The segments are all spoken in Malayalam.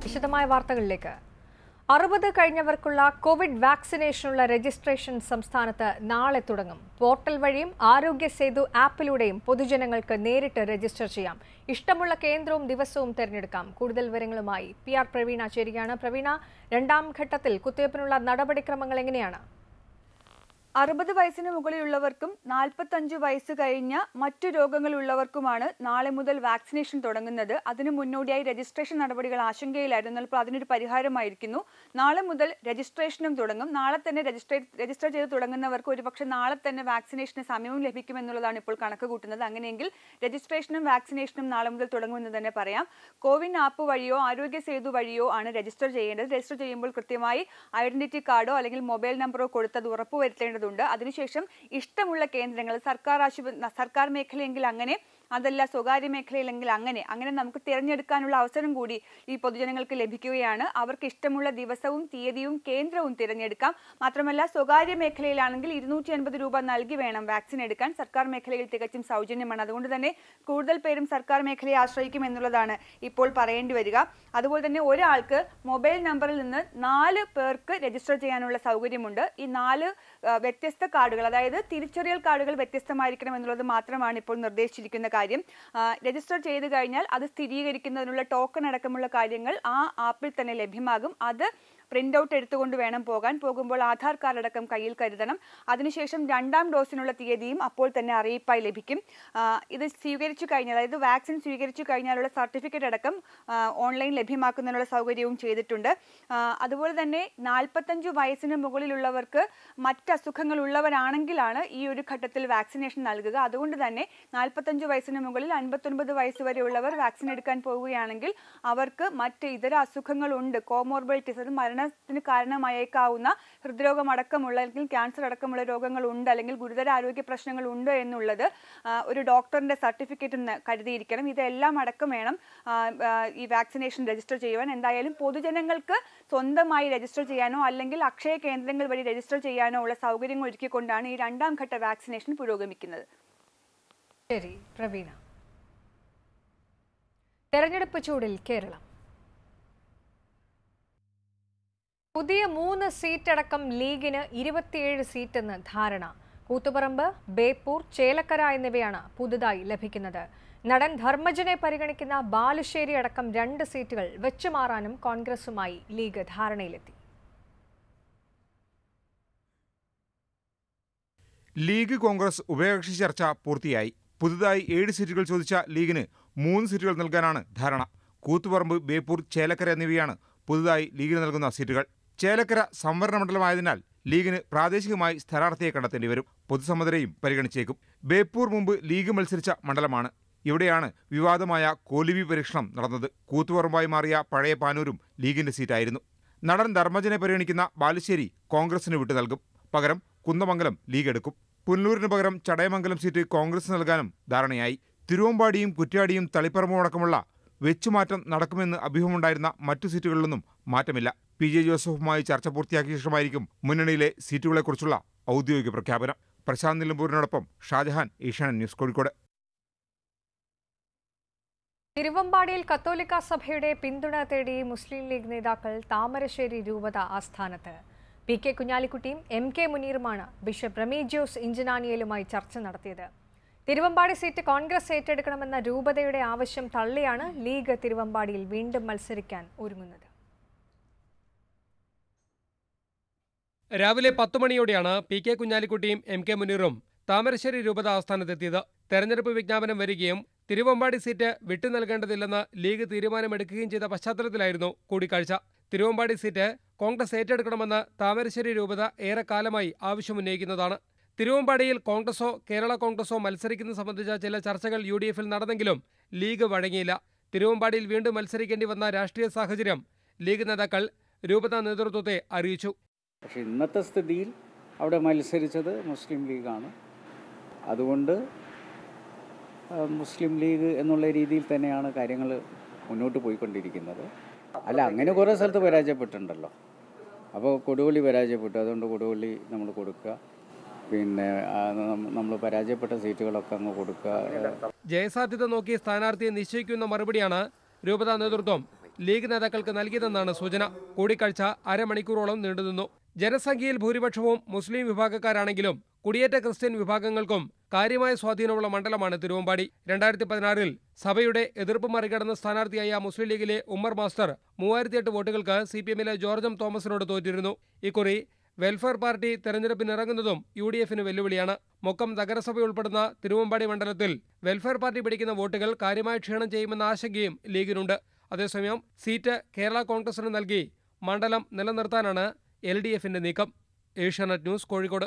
വിശദമായ വാർത്തകളിലേക്ക് അറുപത് കഴിഞ്ഞവർക്കുള്ള കോവിഡ് വാക്സിനേഷനുള്ള രജിസ്ട്രേഷൻ സംസ്ഥാനത്ത് നാളെ തുടങ്ങും പോർട്ടൽ വഴിയും ആരോഗ്യ സേതു ആപ്പിലൂടെയും പൊതുജനങ്ങൾക്ക് നേരിട്ട് രജിസ്റ്റർ ചെയ്യാം ഇഷ്ടമുള്ള കേന്ദ്രവും ദിവസവും തിരഞ്ഞെടുക്കാം കൂടുതൽ വിവരങ്ങളുമായി പി ആർ പ്രവീണ ചേരുകയാണ് പ്രവീണ രണ്ടാം ഘട്ടത്തിൽ കുത്തിവയ്പ്പിനുള്ള നടപടിക്രമങ്ങൾ എങ്ങനെയാണ് അറുപത് വയസ്സിന് മുകളിലുള്ളവർക്കും നാൽപ്പത്തഞ്ച് വയസ്സ് കഴിഞ്ഞ മറ്റു രോഗങ്ങളുള്ളവർക്കുമാണ് നാളെ മുതൽ വാക്സിനേഷൻ തുടങ്ങുന്നത് അതിനു മുന്നോടിയായി രജിസ്ട്രേഷൻ നടപടികൾ ആശങ്കയിലായിരുന്നു അപ്പോൾ അതിനൊരു പരിഹാരമായിരിക്കുന്നു നാളെ മുതൽ രജിസ്ട്രേഷനും തുടങ്ങും നാളെ തന്നെ രജിസ്ട്രേ രജിസ്റ്റർ ചെയ്ത് തുടങ്ങുന്നവർക്ക് ഒരുപക്ഷെ നാളെ തന്നെ വാക്സിനേഷന് സമയവും ലഭിക്കുമെന്നുള്ളതാണ് ഇപ്പോൾ കണക്ക് കൂട്ടുന്നത് അങ്ങനെയെങ്കിൽ രജിസ്ട്രേഷനും വാക്സിനേഷനും നാളെ മുതൽ തുടങ്ങുമെന്ന് തന്നെ പറയാം കോവിൻ ആപ്പ് വഴിയോ ആരോഗ്യ സേതു വഴിയോ ആണ് രജിസ്റ്റർ ചെയ്യേണ്ടത് രജിസ്റ്റർ ചെയ്യുമ്പോൾ കൃത്യമായി ഐഡന്റിറ്റി കാർഡോ അല്ലെങ്കിൽ മൊബൈൽ നമ്പറോ കൊടുത്തത് ഉറപ്പുവരുത്തേണ്ടതുണ്ട് അതിനുശേഷം ഇഷ്ടമുള്ള കേന്ദ്രങ്ങൾ സർക്കാർ ആശുപത്രി സർക്കാർ മേഖലയെങ്കിൽ അങ്ങനെ അതല്ല സ്വകാര്യ മേഖലയിലെങ്കിൽ അങ്ങനെ അങ്ങനെ നമുക്ക് തിരഞ്ഞെടുക്കാനുള്ള അവസരം കൂടി ഈ പൊതുജനങ്ങൾക്ക് ലഭിക്കുകയാണ് അവർക്ക് ഇഷ്ടമുള്ള ദിവസവും തീയതിയും കേന്ദ്രവും തിരഞ്ഞെടുക്കാം മാത്രമല്ല സ്വകാര്യ മേഖലയിലാണെങ്കിൽ ഇരുന്നൂറ്റി അൻപത് രൂപ നൽകി വേണം വാക്സിൻ എടുക്കാൻ സർക്കാർ മേഖലയിൽ തികച്ചും സൗജന്യമാണ് അതുകൊണ്ട് തന്നെ കൂടുതൽ പേരും സർക്കാർ മേഖലയെ ആശ്രയിക്കും എന്നുള്ളതാണ് ഇപ്പോൾ പറയേണ്ടി വരിക അതുപോലെ തന്നെ ഒരാൾക്ക് മൊബൈൽ നമ്പറിൽ നിന്ന് നാല് പേർക്ക് രജിസ്റ്റർ ചെയ്യാനുള്ള സൗകര്യമുണ്ട് ഈ നാല് ആ, വ്യത്യസ്ത കാർഡുകൾ അതായത് തിരിച്ചറിയൽ കാർഡുകൾ വ്യത്യസ്തമായിരിക്കണം എന്നുള്ളത് മാത്രമാണ് ഇപ്പോൾ നിർദ്ദേശിച്ചിരിക്കുന്ന കാര്യം ആ, രജിസ്റ്റർ ചെയ്ത് കഴിഞ്ഞാൽ അത് സ്ഥിരീകരിക്കുന്നതിനുള്ള ടോക്കൺ അടക്കമുള്ള കാര്യങ്ങൾ ആ ആപ്പിൽ തന്നെ ലഭ്യമാകും അത് പ്രിന്റ് ഔട്ട് എടുത്തുകൊണ്ട് വേണം പോകാൻ പോകുമ്പോൾ ആധാർ കാർഡ് അടക്കം കയ്യിൽ കരുതണം അതിനുശേഷം രണ്ടാം ഡോസിനുള്ള തീയതിയും അപ്പോൾ തന്നെ അറിയിപ്പായി ലഭിക്കും ആ, ഇത് സ്വീകരിച്ചു കഴിഞ്ഞാൽ അതായത് വാക്സിൻ സ്വീകരിച്ചു കഴിഞ്ഞാലുള്ള സർട്ടിഫിക്കറ്റ് അടക്കം ആ, ഓൺലൈൻ ലഭ്യമാക്കുന്നതിനുള്ള സൗകര്യവും ചെയ്തിട്ടുണ്ട് ആ, അതുപോലെ തന്നെ നാൽപ്പത്തഞ്ച് വയസ്സിന് മുകളിലുള്ളവർക്ക് മറ്റ് അസുഖങ്ങൾ ഉള്ളവരാണെങ്കിലാണ് ഈ ഒരു ഘട്ടത്തിൽ വാക്സിനേഷൻ നൽകുക അതുകൊണ്ട് തന്നെ നാൽപ്പത്തഞ്ച് വയസ്സിന് മുകളിൽ അൻപത്തൊൻപത് വയസ്സ് വരെയുള്ളവർ വാക്സിൻ എടുക്കാൻ പോവുകയാണെങ്കിൽ അവർക്ക് മറ്റ് ഇതര അസുഖങ്ങളുണ്ട് കോമോർബിലിറ്റീസ് അത് മരണത്തിന് കാരണമായേക്കാവുന്ന ഹൃദ്രോഗം അടക്കമുള്ള അല്ലെങ്കിൽ ക്യാൻസർ അടക്കമുള്ള രോഗങ്ങൾ ഉണ്ട് അല്ലെങ്കിൽ ഗുരുതര ആരോഗ്യ പ്രശ്നങ്ങൾ ഉണ്ട് എന്നുള്ളത് ആ, ഒരു ഡോക്ടറിന്റെ സർട്ടിഫിക്കറ്റ് കരുതിയിരിക്കണം ഇതെല്ലാം അടക്കം വേണം ആ, ആ, ഈ വാക്സിനേഷൻ രജിസ്റ്റർ ചെയ്യുവാൻ എന്തായാലും പൊതുജനങ്ങൾക്ക് സ്വന്തമായി രജിസ്റ്റർ ചെയ്യാനോ അല്ലെങ്കിൽ അക്ഷയ കേന്ദ്രങ്ങൾ വഴി രജിസ്റ്റർ ചെയ്യാനോ ഉള്ള സൗകര്യങ്ങൾ ഒരുക്കിക്കൊണ്ടാണ് ഈ രണ്ടാം ഘട്ട വാക്സിനേഷൻ പുരോഗമിക്കുന്നത് ശരി പ്രവീണ തെരഞ്ഞെടുപ്പ് ചൂടിൽ കേരളം പുതിയ മൂന്ന് സീറ്റടക്കം ലീഗിന് ഇരുപത്തിയേഴ് സീറ്റെന്ന് ധാരണ കൂത്തുപറമ്പ് ബേപ്പൂർ ചേലക്കര എന്നിവയാണ് പുതുതായി ലഭിക്കുന്നത് നടൻ ധർമ്മജനെ പരിഗണിക്കുന്ന ബാലുശ്ശേരി അടക്കം രണ്ട് സീറ്റുകൾ വെച്ചുമാറാനും കോൺഗ്രസുമായി ലീഗ് ധാരണയിലെത്തി ലീഗ് കോൺഗ്രസ് ഉഭയകക്ഷി ചർച്ച പൂർത്തിയായി പുതുതായി ഏഴ് സീറ്റുകൾ ചോദിച്ച ലീഗിന് മൂന്ന് സീറ്റുകൾ നൽകാനാണ് ധാരണ കൂത്തുപറമ്പ് ബേപ്പൂർ ചേലക്കര എന്നിവയാണ് പുതുതായി ലീഗിന് നൽകുന്ന സീറ്റുകൾ ചേലക്കര സംവരണ മണ്ഡലമായതിനാൽ ലീഗിന് പ്രാദേശികമായി സ്ഥാനാർത്ഥിയെ കണ്ടെത്തേണ്ടി വരും പൊതുസമ്മതരെയും പരിഗണിച്ചേക്കും ബേപ്പൂർ മുമ്പ് ലീഗ് മത്സരിച്ച മണ്ഡലമാണ് ഇവിടെയാണ് വിവാദമായ കോലിബി പരീക്ഷണം നടന്നത് കൂത്തുപറമ്പായി മാറിയ പഴയ പാനൂരും ലീഗിന്റെ സീറ്റായിരുന്നു നടൻ ധർമ്മജനെ പരിഗണിക്കുന്ന ബാലുശ്ശേരി കോൺഗ്രസിന് വിട്ടു നൽകും പകരം കുന്നമംഗലം ലീഗ് എടുക്കും പുനലൂരിന് പകരം ചടയമംഗലം സീറ്റ് കോൺഗ്രസ് നൽകാനും ധാരണയായി തിരുവമ്പാടിയും കുറ്റ്യാടിയും തളിപ്പറമ്പും അടക്കമുള്ള വെച്ചുമാറ്റം നടക്കുമെന്ന് അഭ്യൂഹമുണ്ടായിരുന്ന മറ്റു സീറ്റുകളിലൊന്നും മാറ്റമില്ല പി ജെ ജോസഫുമായി ചർച്ച പൂർത്തിയാക്കിയ ശേഷമായിരിക്കും മുന്നണിയിലെ സീറ്റുകളെക്കുറിച്ചുള്ള ഔദ്യോഗിക പ്രഖ്യാപനം പ്രശാന്ത് നിലമ്പൂരിനോടൊപ്പം ഷാജഹാൻ ഏഷ്യാനെറ്റ് ന്യൂസ് കോഴിക്കോട് തിരുവമ്പാടിയിൽ കത്തോലിക്ക സഭയുടെ പിന്തുണ തേടി മുസ്ലിം ലീഗ് നേതാക്കൾ താമരശ്ശേരി രൂപത ആസ്ഥാനത്ത് പി കെ കുഞ്ഞാലിക്കുട്ടിയും എം കെ മുനീറുമാണ് ബിഷപ്പ് റമീജിയോസ് ഇഞ്ചനാനിയലുമായി ചർച്ച നടത്തിയത് തിരുവമ്പാടി സീറ്റ് കോൺഗ്രസ് ഏറ്റെടുക്കണമെന്ന രൂപതയുടെ ആവശ്യം തള്ളിയാണ് ലീഗ് തിരുവമ്പാടിയിൽ വീണ്ടും മത്സരിക്കാൻ ഒരുങ്ങുന്നത് രാവിലെ പത്ത് മണിയോടെയാണ് പി കെ കുഞ്ഞാലിക്കുട്ടിയും എം കെ മുനീറും താമരശ്ശേരി രൂപത ആസ്ഥാനത്തെത്തിയത് തെരഞ്ഞെടുപ്പ് വിജ്ഞാപനം വരികയും തിരുവമ്പാടി സീറ്റ് വിട്ടു നൽകേണ്ടതില്ലെന്ന് ലീഗ് തീരുമാനമെടുക്കുകയും ചെയ്ത പശ്ചാത്തലത്തിലായിരുന്നു കൂടിക്കാഴ്ച തിരുവമ്പാടി സീറ്റ് കോൺഗ്രസ് ഏറ്റെടുക്കണമെന്ന് താമരശ്ശേരി രൂപത ഏറെക്കാലമായി ആവശ്യമുന്നയിക്കുന്നതാണ് തിരുവമ്പാടിയിൽ കോൺഗ്രസോ കേരള കോൺഗ്രസോ മത്സരിക്കുന്നത് സംബന്ധിച്ച ചില ചർച്ചകൾ യു ഡി എഫിൽ നടന്നെങ്കിലും ലീഗ് വഴങ്ങിയില്ല തിരുവമ്പാടിയിൽ വീണ്ടും മത്സരിക്കേണ്ടി വന്ന രാഷ്ട്രീയ സാഹചര്യം ലീഗ് നേതാക്കൾ രൂപത നേതൃത്വത്തെ അറിയിച്ചു പക്ഷെ ഇന്നത്തെ സ്ഥിതിയിൽ അവിടെ മത്സരിച്ചത് മുസ്ലിം ലീഗാണ് അതുകൊണ്ട് ആ, മുസ്ലിം ലീഗ് എന്നുള്ള രീതിയിൽ തന്നെയാണ് കാര്യങ്ങൾ മുന്നോട്ട് പോയിക്കൊണ്ടിരിക്കുന്നത് അല്ല അങ്ങനെ കുറേ സ്ഥലത്ത് പരാജയപ്പെട്ടിട്ടുണ്ടല്ലോ അപ്പോൾ കൊടുവള്ളി പരാജയപ്പെട്ടു അതുകൊണ്ട് കൊടുവള്ളി നമ്മൾ കൊടുക്കുക പിന്നെ നമ്മൾ പരാജയപ്പെട്ട സീറ്റുകളൊക്കെ അങ്ങ് കൊടുക്കുക ജയസാധ്യത നോക്കി സ്ഥാനാർത്ഥിയെ നിശ്ചയിക്കുന്ന മറുപടിയാണ് രൂപതാ നേതൃത്വം ലീഗ് നേതാക്കൾക്ക് നൽകിയതെന്നാണ് സൂചന കൂടിക്കാഴ്ച അരമണിക്കൂറോളം നീണ്ടുനിന്നു ജനസംഖ്യയിൽ ഭൂരിപക്ഷവും മുസ്ലിം വിഭാഗക്കാരാണെങ്കിലും കുടിയേറ്റ ക്രിസ്ത്യൻ വിഭാഗങ്ങൾക്കും കാര്യമായ സ്വാധീനമുള്ള മണ്ഡലമാണ് തിരുവമ്പാടി രണ്ടായിരത്തി പതിനാറിൽ സഭയുടെ എതിർപ്പ് മറികടന്ന സ്ഥാനാർത്ഥിയായ മുസ്ലിം ലീഗിലെ ഉമ്മർ മാസ്റ്റർ മൂവായിരത്തിയെട്ട് വോട്ടുകൾക്ക് സി പി എമ്മിലെ ജോർജ് എം തോമസിനോട് തോറ്റിരുന്നു ഇക്കുറി വെൽഫെയർ പാർട്ടി തെരഞ്ഞെടുപ്പിനിറങ്ങുന്നതും യു ഡി എഫിന് വെല്ലുവിളിയാണ് മൊക്കം നഗരസഭ ഉൾപ്പെടുന്ന തിരുവമ്പാടി മണ്ഡലത്തിൽ വെൽഫെയർ പാർട്ടി പിടിക്കുന്ന വോട്ടുകൾ കാര്യമായ ക്ഷീണം ചെയ്യുമെന്ന ആശങ്കയും ലീഗിനുണ്ട് അതേസമയം സീറ്റ് കേരള കോൺഗ്രസിന് നൽകി മണ്ഡലം നിലനിർത്താനാണ് എൽ ഡി എഫിന്റെ നീക്കം ഏഷ്യാനെറ്റ് ന്യൂസ് കോഴിക്കോട്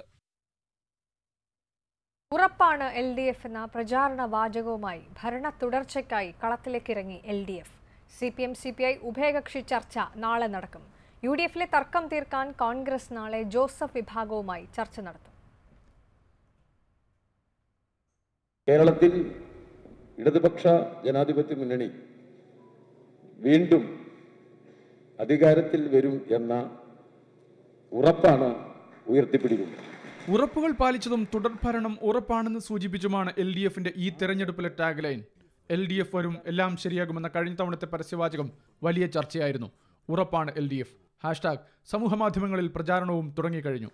ഉറപ്പാണ് എൽ ഡി എഫ് എന്ന പ്രചാരണ വാചകവുമായി ഭരണ തുടർച്ചയ്ക്കായി കളത്തിലേക്കിറങ്ങി L D F C P M C P I ഉഭയകക്ഷി ചർച്ച നാളെ നടക്കും യു ഡി എഫിലെ തർക്കം തീർക്കാൻ കോൺഗ്രസ് നാളെ ജോസഫ് വിഭാഗവുമായി ചർച്ച നടത്തും കേരളത്തിൽ ഇടതുപക്ഷ ജനാധിപത്യ മുന്നണി വീണ്ടും അധികാരത്തിൽ വരും എന്ന ഉറപ്പാണ് ഉയർത്തിപ്പിടിക്കുന്നത് ഉറപ്പുകൾ പാലിച്ചതും തുടർഭരണം ഉറപ്പാണെന്ന് സൂചിപ്പിച്ചുമാണ് എൽ ഡി എഫിന്റെ ഈ തെരഞ്ഞെടുപ്പിലെ tag line L D F വരും എല്ലാം ശരിയാകുമെന്ന കഴിഞ്ഞ തവണത്തെ പരസ്യവാചകം വലിയ ചർച്ചയായിരുന്നു ഉറപ്പാണ് എൽ ഡി എഫ് ഹാഷ്ടാഗ് സമൂഹമാധ്യമങ്ങളിൽ പ്രചാരണവും തുടങ്ങിക്കഴിഞ്ഞു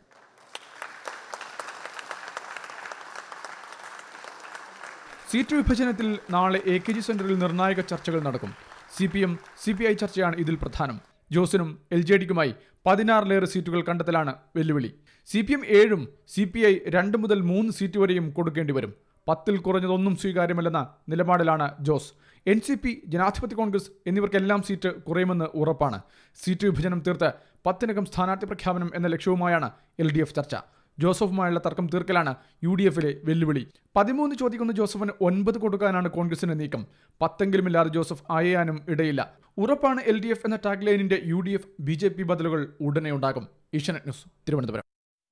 സീറ്റ് വിഭജനത്തിൽ നാളെ എ കെ ജി സെന്ററിൽ നിർണായക ചർച്ചകൾ നടക്കും C P M C P I ചർച്ചയാണ് ഇതിൽ പ്രധാനം ജോസിനും എൽ ജെ ഡിക്കുമായി പതിനാറിലേറെ സീറ്റുകൾ കണ്ടെത്തലാണ് വെല്ലുവിളി സി പി എം ഏഴും സി പി ഐ രണ്ട് മുതൽ മൂന്ന് സീറ്റ് വരെയും കൊടുക്കേണ്ടി വരും പത്തിൽ കുറഞ്ഞതൊന്നും സ്വീകാര്യമല്ലെന്ന നിലപാടിലാണ് ജോസ് എൻ സി പി ജനാധിപത്യ കോൺഗ്രസ് എന്നിവർക്കെല്ലാം സീറ്റ് കുറയുമെന്ന് ഉറപ്പാണ് സീറ്റ് വിഭജനം തീർത്ത് പത്തിനകം സ്ഥാനാർത്ഥി പ്രഖ്യാപനം എന്ന ലക്ഷ്യവുമായാണ് എൽ ഡി എഫ് ചർച്ച ജോസഫുമായുള്ള തർക്കം തീർക്കലാണ് യു ഡി എഫിലെ വെല്ലുവിളി പതിമൂന്ന് ചോദിക്കുന്ന ജോസഫിന് ഒൻപത് കൊടുക്കാനാണ് കോൺഗ്രസിന്റെ നീക്കം പത്തെങ്കിലുമില്ലാതെ ജോസഫ് ആയാനും ഇടയില്ല ഉറപ്പാണ് എൽ ഡി എഫ് എന്ന ടാഗ് ലൈനിന്റെ U D F B J P ബദലുകൾ ഉടനെ ഉണ്ടാകും ഏഷ്യാനെറ്റ് ന്യൂസ് തിരുവനന്തപുരം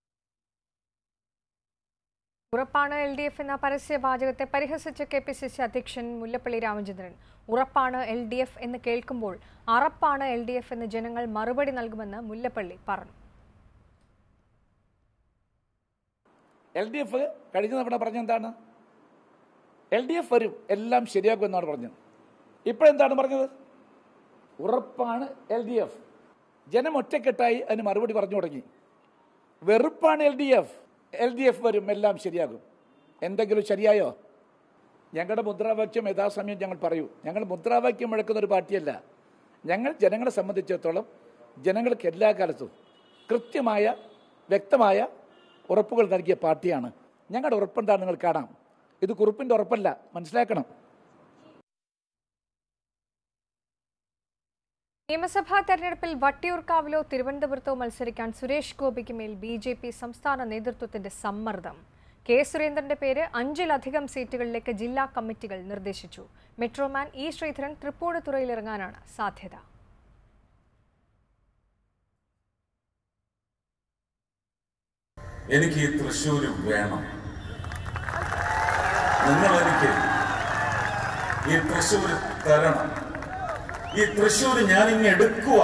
ഉറപ്പാണ് എൽ ഡി എഫ് എന്ന പരസ്യവാചകത്തെ പരിഹസിച്ച കെ പി സി സി അധ്യക്ഷൻ മുല്ലപ്പള്ളി രാമചന്ദ്രൻ ഉറപ്പാണ് എൽ ഡി എഫ് എന്ന് കേൾക്കുമ്പോൾ അറപ്പാണ് എൽ ഡി എഫ് എന്ന് ജനങ്ങൾ മറുപടി നൽകുമെന്ന് മുല്ലപ്പള്ളി പറഞ്ഞു എൽ ഡി എഫ് കഴിഞ്ഞ തവണ പറഞ്ഞെന്താണ് എൽ ഡി എഫ് വരും എല്ലാം ശരിയാക്കും എന്നാണ് പറഞ്ഞത് ഇപ്പോഴെന്താണ് പറഞ്ഞത് ഉറപ്പാണ് എൽ ഡി എഫ് ജനം ഒറ്റക്കെട്ടായി അതിന് മറുപടി പറഞ്ഞു തുടങ്ങി വെറുപ്പാണ് L D F L D F വരും എല്ലാം ശരിയാകും എന്തെങ്കിലും ശരിയായോ ഞങ്ങളുടെ മുദ്രാവാക്യം യഥാസമയം ഞങ്ങൾ പറയൂ ഞങ്ങൾ മുദ്രാവാക്യം മുഴക്കുന്ന ഒരു പാർട്ടിയല്ല ഞങ്ങൾ ജനങ്ങളെ സംബന്ധിച്ചിടത്തോളം ജനങ്ങൾക്ക് എല്ലാ കാലത്തും കൃത്യമായ വ്യക്തമായ ഉറപ്പുകൾ നൽകിയ പാർട്ടിയാണ് ഞങ്ങളുടെ ഉറപ്പെന്താണ് നിങ്ങൾ കാണാം ഇത് കുറിപ്പിൻ്റെ ഉറപ്പല്ല മനസ്സിലാക്കണം നിയമസഭാ തെരഞ്ഞെടുപ്പിൽ വട്ടിയൂർക്കാവിലോ തിരുവനന്തപുരത്തോ മത്സരിക്കാൻ സുരേഷ് ഗോപിക്ക് മേൽ ബി ജെ പി സംസ്ഥാന നേതൃത്വത്തിന്റെ സമ്മർദ്ദം കെ സുരേന്ദ്രന്റെ പേര് അഞ്ചിലധികം സീറ്റുകളിലേക്ക് ജില്ലാ കമ്മിറ്റികൾ നിർദ്ദേശിച്ചു മെട്രോമാൻ ഇ ശ്രീധരൻ തൃപ്പൂണിത്തുറയിലിറങ്ങാനാണ് സാധ്യത എനിക്ക് ഈ തൃശ്ശൂർ വേണം നിങ്ങൾ എനിക്ക് ഈ തൃശ്ശൂർ തരണം ഈ തൃശ്ശൂർ ഞാൻ ഇങ്ങ് എടുക്കുക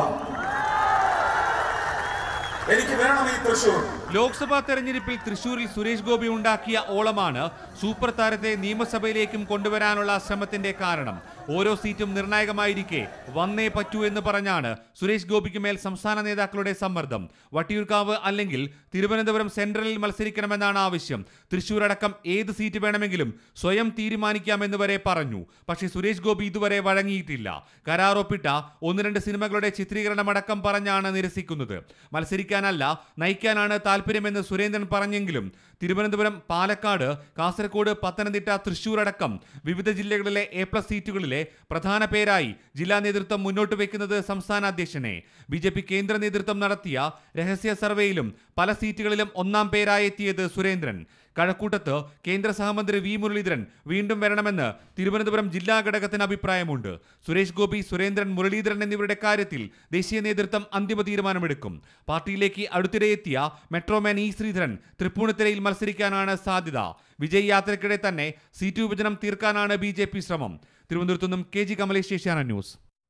എനിക്ക് വേണം ഈ തൃശ്ശൂർ ലോക്സഭാ തെരഞ്ഞെടുപ്പിൽ തൃശൂരിൽ സുരേഷ് ഗോപി ഉണ്ടാക്കിയ ഓളമാണ് സൂപ്പർ താരത്തെ നിയമസഭയിലേക്കും കൊണ്ടുവരാനുള്ള ശ്രമത്തിന്റെ കാരണം ഓരോ സീറ്റും നിർണായകമായിരിക്കെ വന്നേ പറ്റൂ എന്ന് പറഞ്ഞാണ് സുരേഷ് ഗോപിക്ക് മേൽ സംസ്ഥാന നേതാക്കളുടെ സമ്മർദ്ദം വട്ടിയൂർക്കാവ് അല്ലെങ്കിൽ തിരുവനന്തപുരം സെൻട്രലിൽ മത്സരിക്കണമെന്നാണ് ആവശ്യം തൃശൂർ അടക്കം ഏത് സീറ്റ് വേണമെങ്കിലും സ്വയം തീരുമാനിക്കാമെന്ന് വരെ പറഞ്ഞു പക്ഷേ സുരേഷ് ഗോപി ഇതുവരെ വഴങ്ങിയിട്ടില്ല കരാറൊപ്പിട്ട ഒന്ന് രണ്ട് സിനിമകളുടെ ചിത്രീകരണമടക്കം പറഞ്ഞാണ് നിരസിക്കുന്നത് മത്സരിക്കാനല്ല നയിക്കാനാണ് താല്പര്യമെന്ന് സുരേന്ദ്രൻ പറഞ്ഞെങ്കിലും തിരുവനന്തപുരം പാലക്കാട് കാസർഗോഡ് പത്തനംതിട്ട തൃശൂർ അടക്കം വിവിധ ജില്ലകളിലെ എ പ്ലസ് സീറ്റുകളിലെ പ്രധാന പേരായി ജില്ലാ നേതൃത്വം മുന്നോട്ട് വെക്കുന്നത് സംസ്ഥാന അധ്യക്ഷനെ ബി ജെ പി കേന്ദ്ര നേതൃത്വം നടത്തിയ രഹസ്യ സർവേയിലും പല സീറ്റുകളിലും ഒന്നാം പേരായി എത്തിയത് സുരേന്ദ്രൻ കഴക്കൂട്ടത്ത് കേന്ദ്ര സഹമന്ത്രി വി മുരളീധരൻ വീണ്ടും വരണമെന്ന് തിരുവനന്തപുരം ജില്ലാ ഘടകത്തിന് അഭിപ്രായമുണ്ട് സുരേഷ് ഗോപി സുരേന്ദ്രൻ മുരളീധരൻ എന്നിവരുടെ കാര്യത്തിൽ ദേശീയ നേതൃത്വം അന്തിമ തീരുമാനമെടുക്കും പാർട്ടിയിലേക്ക് അടുത്തിടെ എത്തിയ മെട്രോമാൻ ഇ ശ്രീധരൻ തൃപ്പൂണിത്തുറയിൽ മത്സരിക്കാനാണ് സാധ്യത വിജയ് യാത്രയ്ക്കിടെ തന്നെ സീറ്റ് വിഭജനം തീർക്കാനാണ് ബി ശ്രമം തിരുവനന്തപുരത്തു നിന്നും K G Kamalesh Asianet news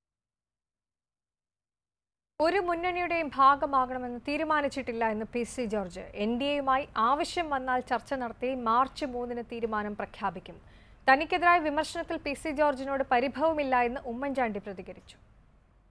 ഒരു മുന്നണിയുടെയും ഭാഗമാകണമെന്ന് തീരുമാനിച്ചിട്ടില്ല എന്ന് P C George N D എയുമായി ആവശ്യം വന്നാൽ ചർച്ച നടത്തി മാർച്ച് മൂന്നിന് തീരുമാനം പ്രഖ്യാപിക്കും തനിക്കെതിരായ വിമർശനത്തിൽ പി സി ജോർജിനോട് പരിഭവമില്ല എന്ന് ഉമ്മൻചാണ്ടി പ്രതികരിച്ചു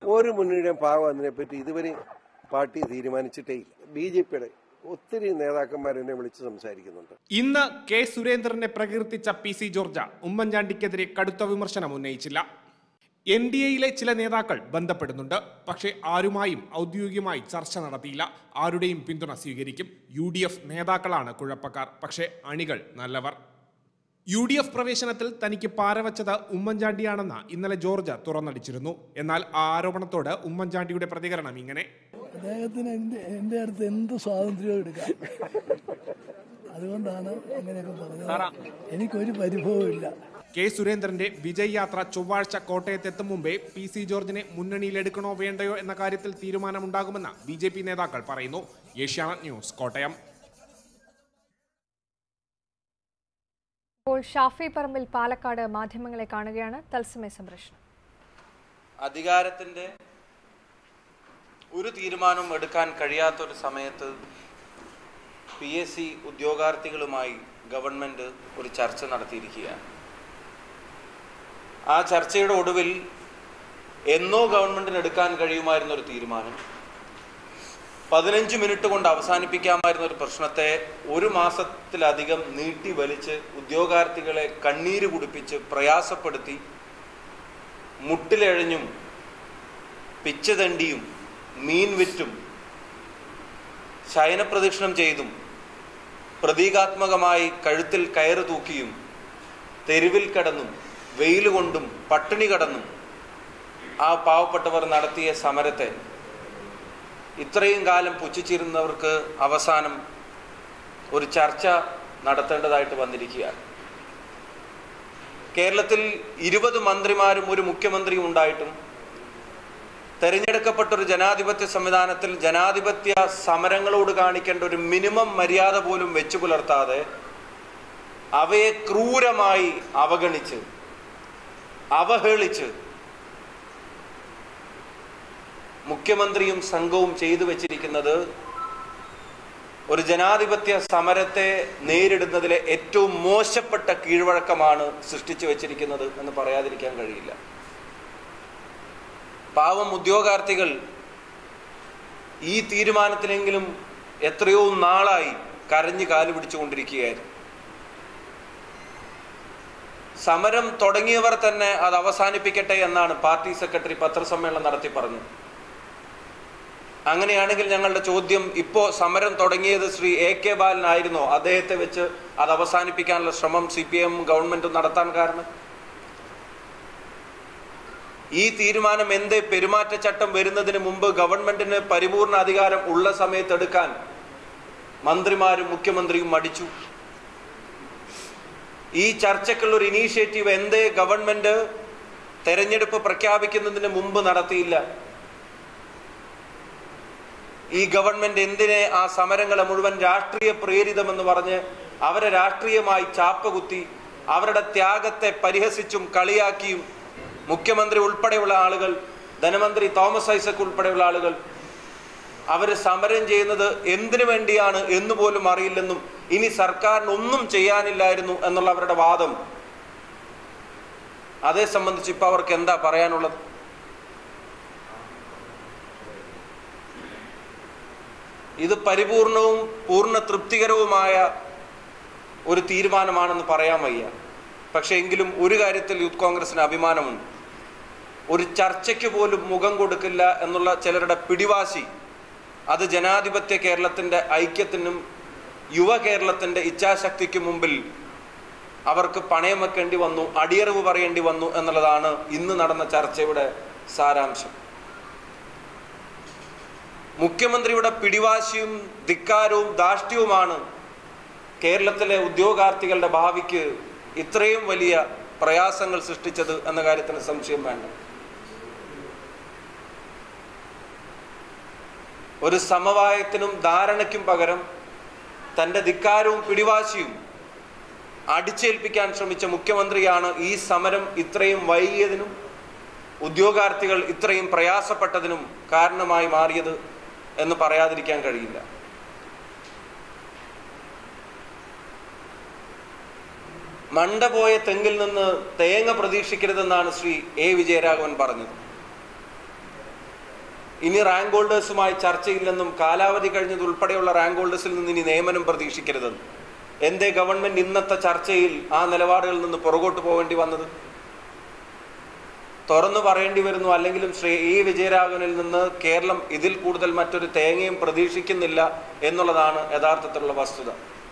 ഒരു മുന്നണിയുടെയും ഭാഗം അതിനെപ്പറ്റി ഇതുവരെ പാർട്ടി തീരുമാനിച്ചിട്ടേ ഇല്ല ബി ജെ പിയുടെ ഒത്തിരി നേതാക്കന്മാർ എന്നെ വിളിച്ച് സംസാരിക്കുന്നുണ്ട് ഇന്ന് കെ സുരേന്ദ്രനെ പ്രകീർത്തിച്ച പി സി ജോർജ ഉമ്മൻചാണ്ടിക്കെതിരെ കടുത്ത വിമർശനം ഉന്നയിച്ചില്ല എൻ ഡി എയിലെ ചില നേതാക്കൾ ബന്ധപ്പെടുന്നുണ്ട് പക്ഷേ ആരുമായും ഔദ്യോഗികമായി ചർച്ച നടത്തിയില്ല ആരുടെയും പിന്തുണ സ്വീകരിക്കും യു ഡി എഫ് നേതാക്കളാണ് കുഴപ്പക്കാർ പക്ഷേ അണികൾ നല്ലവർ യു ഡി എഫ് പ്രവേശനത്തിൽ തനിക്ക് പാരവച്ചത് ഉമ്മൻചാണ്ടിയാണെന്ന് ഇന്നലെ ജോർജ് തുറന്നടിച്ചിരുന്നു എന്നാൽ ആ ആരോപണത്തോട് ഉമ്മൻചാണ്ടിയുടെ പ്രതികരണം ഇങ്ങനെ അദ്ദേഹത്തിന് എൻ്റെ എൻ്റെ അടുത്ത് എന്ത് സ്വാതന്ത്ര്യവും എടുക്കാം അതുകൊണ്ടാണ് അങ്ങനെയൊക്കെ പറഞ്ഞത് എനിക്കൊരു പരിഭവവും ഇല്ല കെ സുരേന്ദ്രന്റെ വിജയ് യാത്ര ചൊവ്വാഴ്ച കോട്ടയത്തെത്തും മുമ്പേ പി സി ജോർജിനെ മുന്നണിയിലെടുക്കണോ വേണ്ടയോ എന്ന കാര്യത്തിൽ തീരുമാനമുണ്ടാകുമെന്ന് ബി ജെ പി നേതാക്കൾ പറയുന്നു ഏഷ്യാനെറ്റ് ന്യൂസ് കോട്ടയം ഇപ്പോൾ ഷാഫി പറമ്പിൽ പാലക്കാട് മാധ്യമങ്ങളെ കാണുകയാണ് തത്സമയ സംപ്രേഷണം അധികാരത്തിന്റെ ഒരു തീരുമാനം എടുക്കാൻ കഴിയാത്ത ഒരു സമയത്ത് പി എസ് സി ഉദ്യോഗാർത്ഥികളുമായി ഗവൺമെന്റ് ഒരു ചർച്ച നടത്തിയിരിക്കുകയാണ് ആ ചർച്ചയുടെ ഒടുവിൽ എന്നോ ഗവൺമെന്റിന് എടുക്കാൻ കഴിയുമായിരുന്ന ഒരു തീരുമാനം പതിനഞ്ച് മിനിറ്റ് കൊണ്ട് അവസാനിപ്പിക്കാമായിരുന്ന ഒരു പ്രശ്നത്തെ ഒരു മാസത്തിലധികം നീട്ടി വലിച്ച് ഉദ്യോഗാർത്ഥികളെ കണ്ണീര് കുടിപ്പിച്ച് പ്രയാസപ്പെടുത്തി മുട്ടിലെഴഞ്ഞും പിച്ചതണ്ടിയും മീൻ വിറ്റും ശയനപ്രദക്ഷിണം ചെയ്തും പ്രതീകാത്മകമായി കഴുത്തിൽ കയറ് തൂക്കിയും തെരുവിൽ കടന്നും വെയിൽ കൊണ്ടും പട്ടിണി കടന്നും ആ പാവപ്പെട്ടവർ നടത്തിയ സമരത്തെ ഇത്രയും കാലം പുച്ഛിച്ചിരുന്നവർക്ക് അവസാനം ഒരു ചർച്ച നടത്തേണ്ടതായിട്ട് വന്നിരിക്കുകയാണ് കേരളത്തിൽ ഇരുപത് മന്ത്രിമാരും ഒരു മുഖ്യമന്ത്രിയും ഉണ്ടായിട്ടും തെരഞ്ഞെടുക്കപ്പെട്ട ഒരു ജനാധിപത്യ സംവിധാനത്തിൽ ജനാധിപത്യ സമരങ്ങളോട് കാണിക്കേണ്ട ഒരു മിനിമം മര്യാദ പോലും വെച്ചു പുലർത്താതെ അവയെ ക്രൂരമായി അവഗണിച്ച് അവഹേളിച്ച് മുഖ്യമന്ത്രിയും സംഘവും ചെയ്തു വച്ചിരിക്കുന്നത് ഒരു ജനാധിപത്യ സമരത്തെ നേരിടുന്നതിലെ ഏറ്റവും മോശപ്പെട്ട കീഴ്വഴക്കമാണ് സൃഷ്ടിച്ചു വച്ചിരിക്കുന്നത് എന്ന് പറയാതിരിക്കാൻ കഴിയില്ല പാവം ഉദ്യോഗാർത്ഥികൾ ഈ തീരുമാനത്തിലെങ്കിലും എത്രയോ നാളായി കരഞ്ഞു കാല് പിടിച്ചുകൊണ്ടിരിക്കുകയായിരുന്നു സമരം തുടങ്ങിയവർ തന്നെ അത് അവസാനിപ്പിക്കട്ടെ എന്നാണ് പാർട്ടി സെക്രട്ടറി പത്രസമ്മേളനം നടത്തി പറഞ്ഞത് അങ്ങനെയാണെങ്കിൽ ഞങ്ങളുടെ ചോദ്യം ഇപ്പോ സമരം തുടങ്ങിയത് ശ്രീ എ കെ ബാലനായിരുന്നോ അദ്ദേഹത്തെ വെച്ച് അത് അവസാനിപ്പിക്കാനുള്ള ശ്രമം സി പി എം ഗവൺമെന്റ് നടത്താൻ കാരണം ഈ തീരുമാനം എന്തേ പെരുമാറ്റച്ചട്ടം വരുന്നതിന് മുമ്പ് ഗവൺമെന്റിന് പരിപൂർണ അധികാരം ഉള്ള സമയത്ത് എടുക്കാൻ മന്ത്രിമാരും മുഖ്യമന്ത്രിയും മടിച്ചു ഈ ചർച്ചക്കുള്ള ഒരു ഇനീഷ്യേറ്റീവ് എന്തേ ഗവൺമെന്റ് തെരഞ്ഞെടുപ്പ് പ്രഖ്യാപിക്കുന്നതിന് മുമ്പ് നടത്തിയില്ല ഈ ഗവൺമെന്റ് എന്തിനെ ആ സമരങ്ങളെ മുഴുവൻ രാഷ്ട്രീയ പ്രേരിതമെന്ന് പറഞ്ഞ് അവരെ രാഷ്ട്രീയമായി ചാപ്പകുത്തി അവരുടെ ത്യാഗത്തെ പരിഹസിച്ചും കളിയാക്കിയും മുഖ്യമന്ത്രി ഉൾപ്പെടെയുള്ള ആളുകൾ ധനമന്ത്രി തോമസ് ഐസക് ഉൾപ്പെടെയുള്ള ആളുകൾ അവർ സമരം ചെയ്യുന്നത് എന്തിനു വേണ്ടിയാണ് എന്ന് പോലും അറിയില്ലെന്നും ഇനി സർക്കാരിന് ഒന്നും ചെയ്യാനില്ലായിരുന്നു എന്നുള്ള അവരുടെ വാദം അതേ സംബന്ധിച്ച് ഇപ്പൊ അവർക്ക് എന്താ പറയാനുള്ളത് ഇത് പരിപൂർണവും പൂർണ്ണ തൃപ്തികരവുമായ ഒരു തീരുമാനമാണെന്ന് പറയാൻ വയ്യ പക്ഷേ എങ്കിലും ഒരു കാര്യത്തിൽ യൂത്ത് കോൺഗ്രസിന് അഭിമാനമുണ്ട് ഒരു ചർച്ചയ്ക്ക് പോലും മുഖം കൊടുക്കില്ല എന്നുള്ള ചിലരുടെ പിടിവാശി അത് ജനാധിപത്യ കേരളത്തിൻ്റെ ഐക്യത്തിനും യുവ കേരളത്തിൻ്റെ ഇച്ഛാശക്തിക്ക് മുമ്പിൽ അവർക്ക് പണയം വെക്കേണ്ടി വന്നു അടിയറവ് പറയേണ്ടി വന്നു എന്നുള്ളതാണ് ഇന്ന് നടന്ന ചർച്ചയുടെ സാരാംശം മുഖ്യമന്ത്രിയുടെ പിടിവാശിയും ധിക്കാരവും ധാഷ്ട്യവുമാണ് കേരളത്തിലെ ഉദ്യോഗാർത്ഥികളുടെ ഭാവിക്ക് ഇത്രയും വലിയ പ്രയാസങ്ങൾ സൃഷ്ടിച്ചത് എന്ന കാര്യത്തിന് സംശയം വേണ്ട ഒരു സമവായത്തിനും ധാരണയ്ക്കും പകരം തൻ്റെ ധിക്കാരവും പിടിവാശിയും അടിച്ചേൽപ്പിക്കാൻ ശ്രമിച്ച മുഖ്യമന്ത്രിയാണ് ഈ സമരം ഇത്രയും വൈകിയതിനും ഉദ്യോഗാർത്ഥികൾ ഇത്രയും പ്രയാസപ്പെട്ടതിനും കാരണമായി മാറിയത് എന്ന് പറയാതിരിക്കാൻ കഴിയില്ല മണ്ട പോയ തെങ്ങിൽ നിന്ന് തേങ്ങ പ്രതീക്ഷിക്കരുതെന്നാണ് ശ്രീ എ വിജയരാഘവൻ പറഞ്ഞത് ഇനി റാങ്ക് ഹോൾഡേഴ്സുമായി ചർച്ചയില്ലെന്നും കാലാവധി കഴിഞ്ഞത് ഉൾപ്പെടെയുള്ള റാങ്ക് ഹോൾഡേഴ്സിൽ നിന്ന് ഇനി നിയമനം പ്രതീക്ഷിക്കരുതെന്നും എന്തേ ഗവൺമെന്റ് ഇന്നത്തെ ചർച്ചയിൽ ആ നിലപാടുകളിൽ നിന്ന് പുറകോട്ട് പോകേണ്ടി വന്നത് തുറന്നു പറയേണ്ടി വരുന്നു അല്ലെങ്കിലും ശ്രീ ഇ വിജയരാഘവനിൽ നിന്ന് കേരളം ഇതിൽ കൂടുതൽ മറ്റൊരു തേങ്ങയും പ്രതീക്ഷിക്കുന്നില്ല എന്നുള്ളതാണ് യഥാർത്ഥത്തിലുള്ള വസ്തുത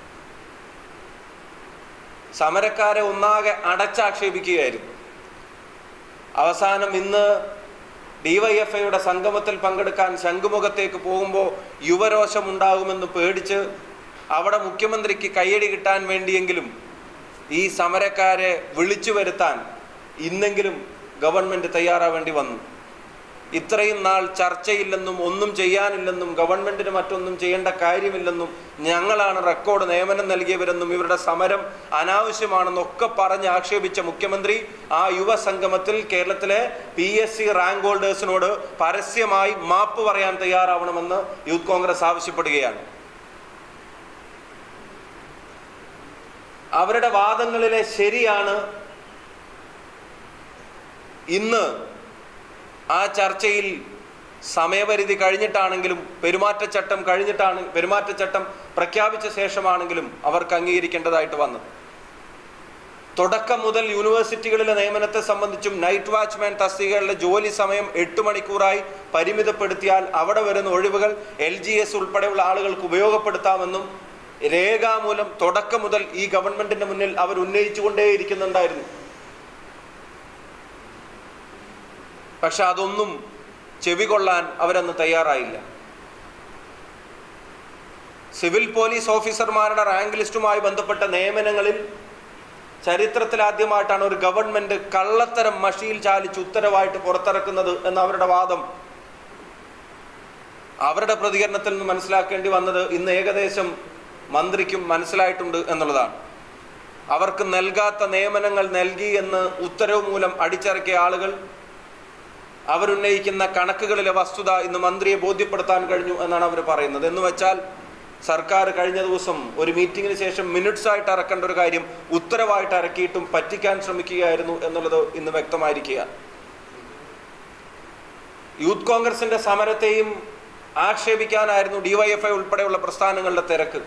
സമരക്കാരെ ഒന്നാകെ അടച്ചാക്ഷേപിക്കുകയായിരുന്നു അവസാനം ഇന്ന് ഡിവൈഎഫ്ഐയുടെ സംഗമത്തിൽ പങ്കെടുക്കാൻ ശംഖുമുഖത്തേക്ക് പോകുമ്പോൾ യുവരോഷം ഉണ്ടാകുമെന്ന് പേടിച്ച് അവിടെ മുഖ്യമന്ത്രിക്ക് കയ്യടി കിട്ടാൻ വേണ്ടിയെങ്കിലും ഈ സമരക്കാരെ വിളിച്ചു വരുത്താൻ ഇന്നെങ്കിലും ഗവൺമെന്റ് തയ്യാറാവേണ്ടി വന്നു ഇത്രയും നാൾ ചർച്ചയില്ലെന്നും ഒന്നും ചെയ്യാനില്ലെന്നും ഗവൺമെന്റിന് മറ്റൊന്നും ചെയ്യേണ്ട കാര്യമില്ലെന്നും ഞങ്ങളാണ് റെക്കോർഡ് നിയമനം നൽകിയവരെന്നും ഇവരുടെ സമരം അനാവശ്യമാണെന്നൊക്കെ പറഞ്ഞ് ആക്ഷേപിച്ച മുഖ്യമന്ത്രി ആ യുവ സംഗമത്തിൽ കേരളത്തിലെ പി എസ് സി റാങ്ക് ഹോൾഡേഴ്സിനോട് പരസ്യമായി മാപ്പ് പറയാൻ തയ്യാറാവണമെന്ന് യൂത്ത് കോൺഗ്രസ് ആവശ്യപ്പെടുകയാണ് അവരുടെ വാദങ്ങളിലെ ശരിയാണ് ഇന്ന് ആ ചർച്ചയിൽ സമയപരിധി കഴിഞ്ഞിട്ടാണെങ്കിലും പെരുമാറ്റച്ചട്ടം കഴിഞ്ഞിട്ടാണ് പെരുമാറ്റച്ചട്ടം പ്രഖ്യാപിച്ച ശേഷമാണെങ്കിലും അവർക്ക് അംഗീകരിക്കേണ്ടതായിട്ട് വന്നത് തുടക്കം മുതൽ യൂണിവേഴ്സിറ്റികളിലെ നിയമനത്തെ സംബന്ധിച്ചും നൈറ്റ് വാച്ച്മാൻ തസ്തികകളിലെ ജോലി സമയം എട്ട് മണിക്കൂറായി പരിമിതപ്പെടുത്തിയാൽ അവിടെ വരുന്ന ഒഴിവുകൾ എൽ ജി എസ് ഉൾപ്പെടെയുള്ള ആളുകൾക്ക് ഉപയോഗപ്പെടുത്താമെന്നും രേഖാമൂലം തുടക്കം മുതൽ ഈ ഗവൺമെന്റിന്റെ മുന്നിൽ അവർ ഉന്നയിച്ചുകൊണ്ടേയിരിക്കുന്നുണ്ടായിരുന്നു പക്ഷെ അതൊന്നും ചെവി കൊള്ളാൻ അവരന്ന് തയ്യാറായില്ല സിവിൽ പോലീസ് ഓഫീസർമാരുടെ റാങ്ക് ലിസ്റ്റുമായി ബന്ധപ്പെട്ട നിയമനങ്ങളിൽ ചരിത്രത്തിൽ ആദ്യമായിട്ടാണ് ഒരു ഗവൺമെന്റ് കള്ളത്തരം മഷിയിൽ ചാലിച്ച് ഉത്തരവായിട്ട് പുറത്തിറക്കുന്നത് എന്ന അവരുടെ വാദം അവരുടെ പ്രതികരണത്തിൽ നിന്ന് മനസ്സിലാക്കേണ്ടി വന്നത് ഇന്ന് ഏകദേശം മന്ത്രിക്കും മനസ്സിലായിട്ടുണ്ട് എന്നുള്ളതാണ് അവർക്ക് നൽകാത്ത നിയമനങ്ങൾ നൽകി എന്ന് ഉത്തരവ് മൂലം അടിച്ചിറക്കിയ ആളുകൾ അവരുന്നയിക്കുന്ന കണക്കുകളിലെ വസ്തുത ഇന്ന് മന്ത്രിയെ ബോധ്യപ്പെടുത്താൻ കഴിഞ്ഞു എന്നാണ് അവർ പറയുന്നത് എന്ന് വെച്ചാൽ സർക്കാർ കഴിഞ്ഞ ദിവസം ഒരു മീറ്റിംഗിന് ശേഷം മിനിറ്റ്സ് ആയിട്ട് ഇറക്കേണ്ട ഒരു കാര്യം ഉത്തരവായിട്ട് ഇറക്കിയിട്ടും പറ്റിക്കാൻ ശ്രമിക്കുകയായിരുന്നു എന്നുള്ളത് ഇന്ന് വ്യക്തമായിരിക്കുക യൂത്ത് കോൺഗ്രസിന്റെ സമരത്തെയും ആക്ഷേപിക്കാനായിരുന്നു ഡിവൈഎഫ്ഐ ഉൾപ്പെടെയുള്ള പ്രസ്ഥാനങ്ങളുടെ തിരക്ക്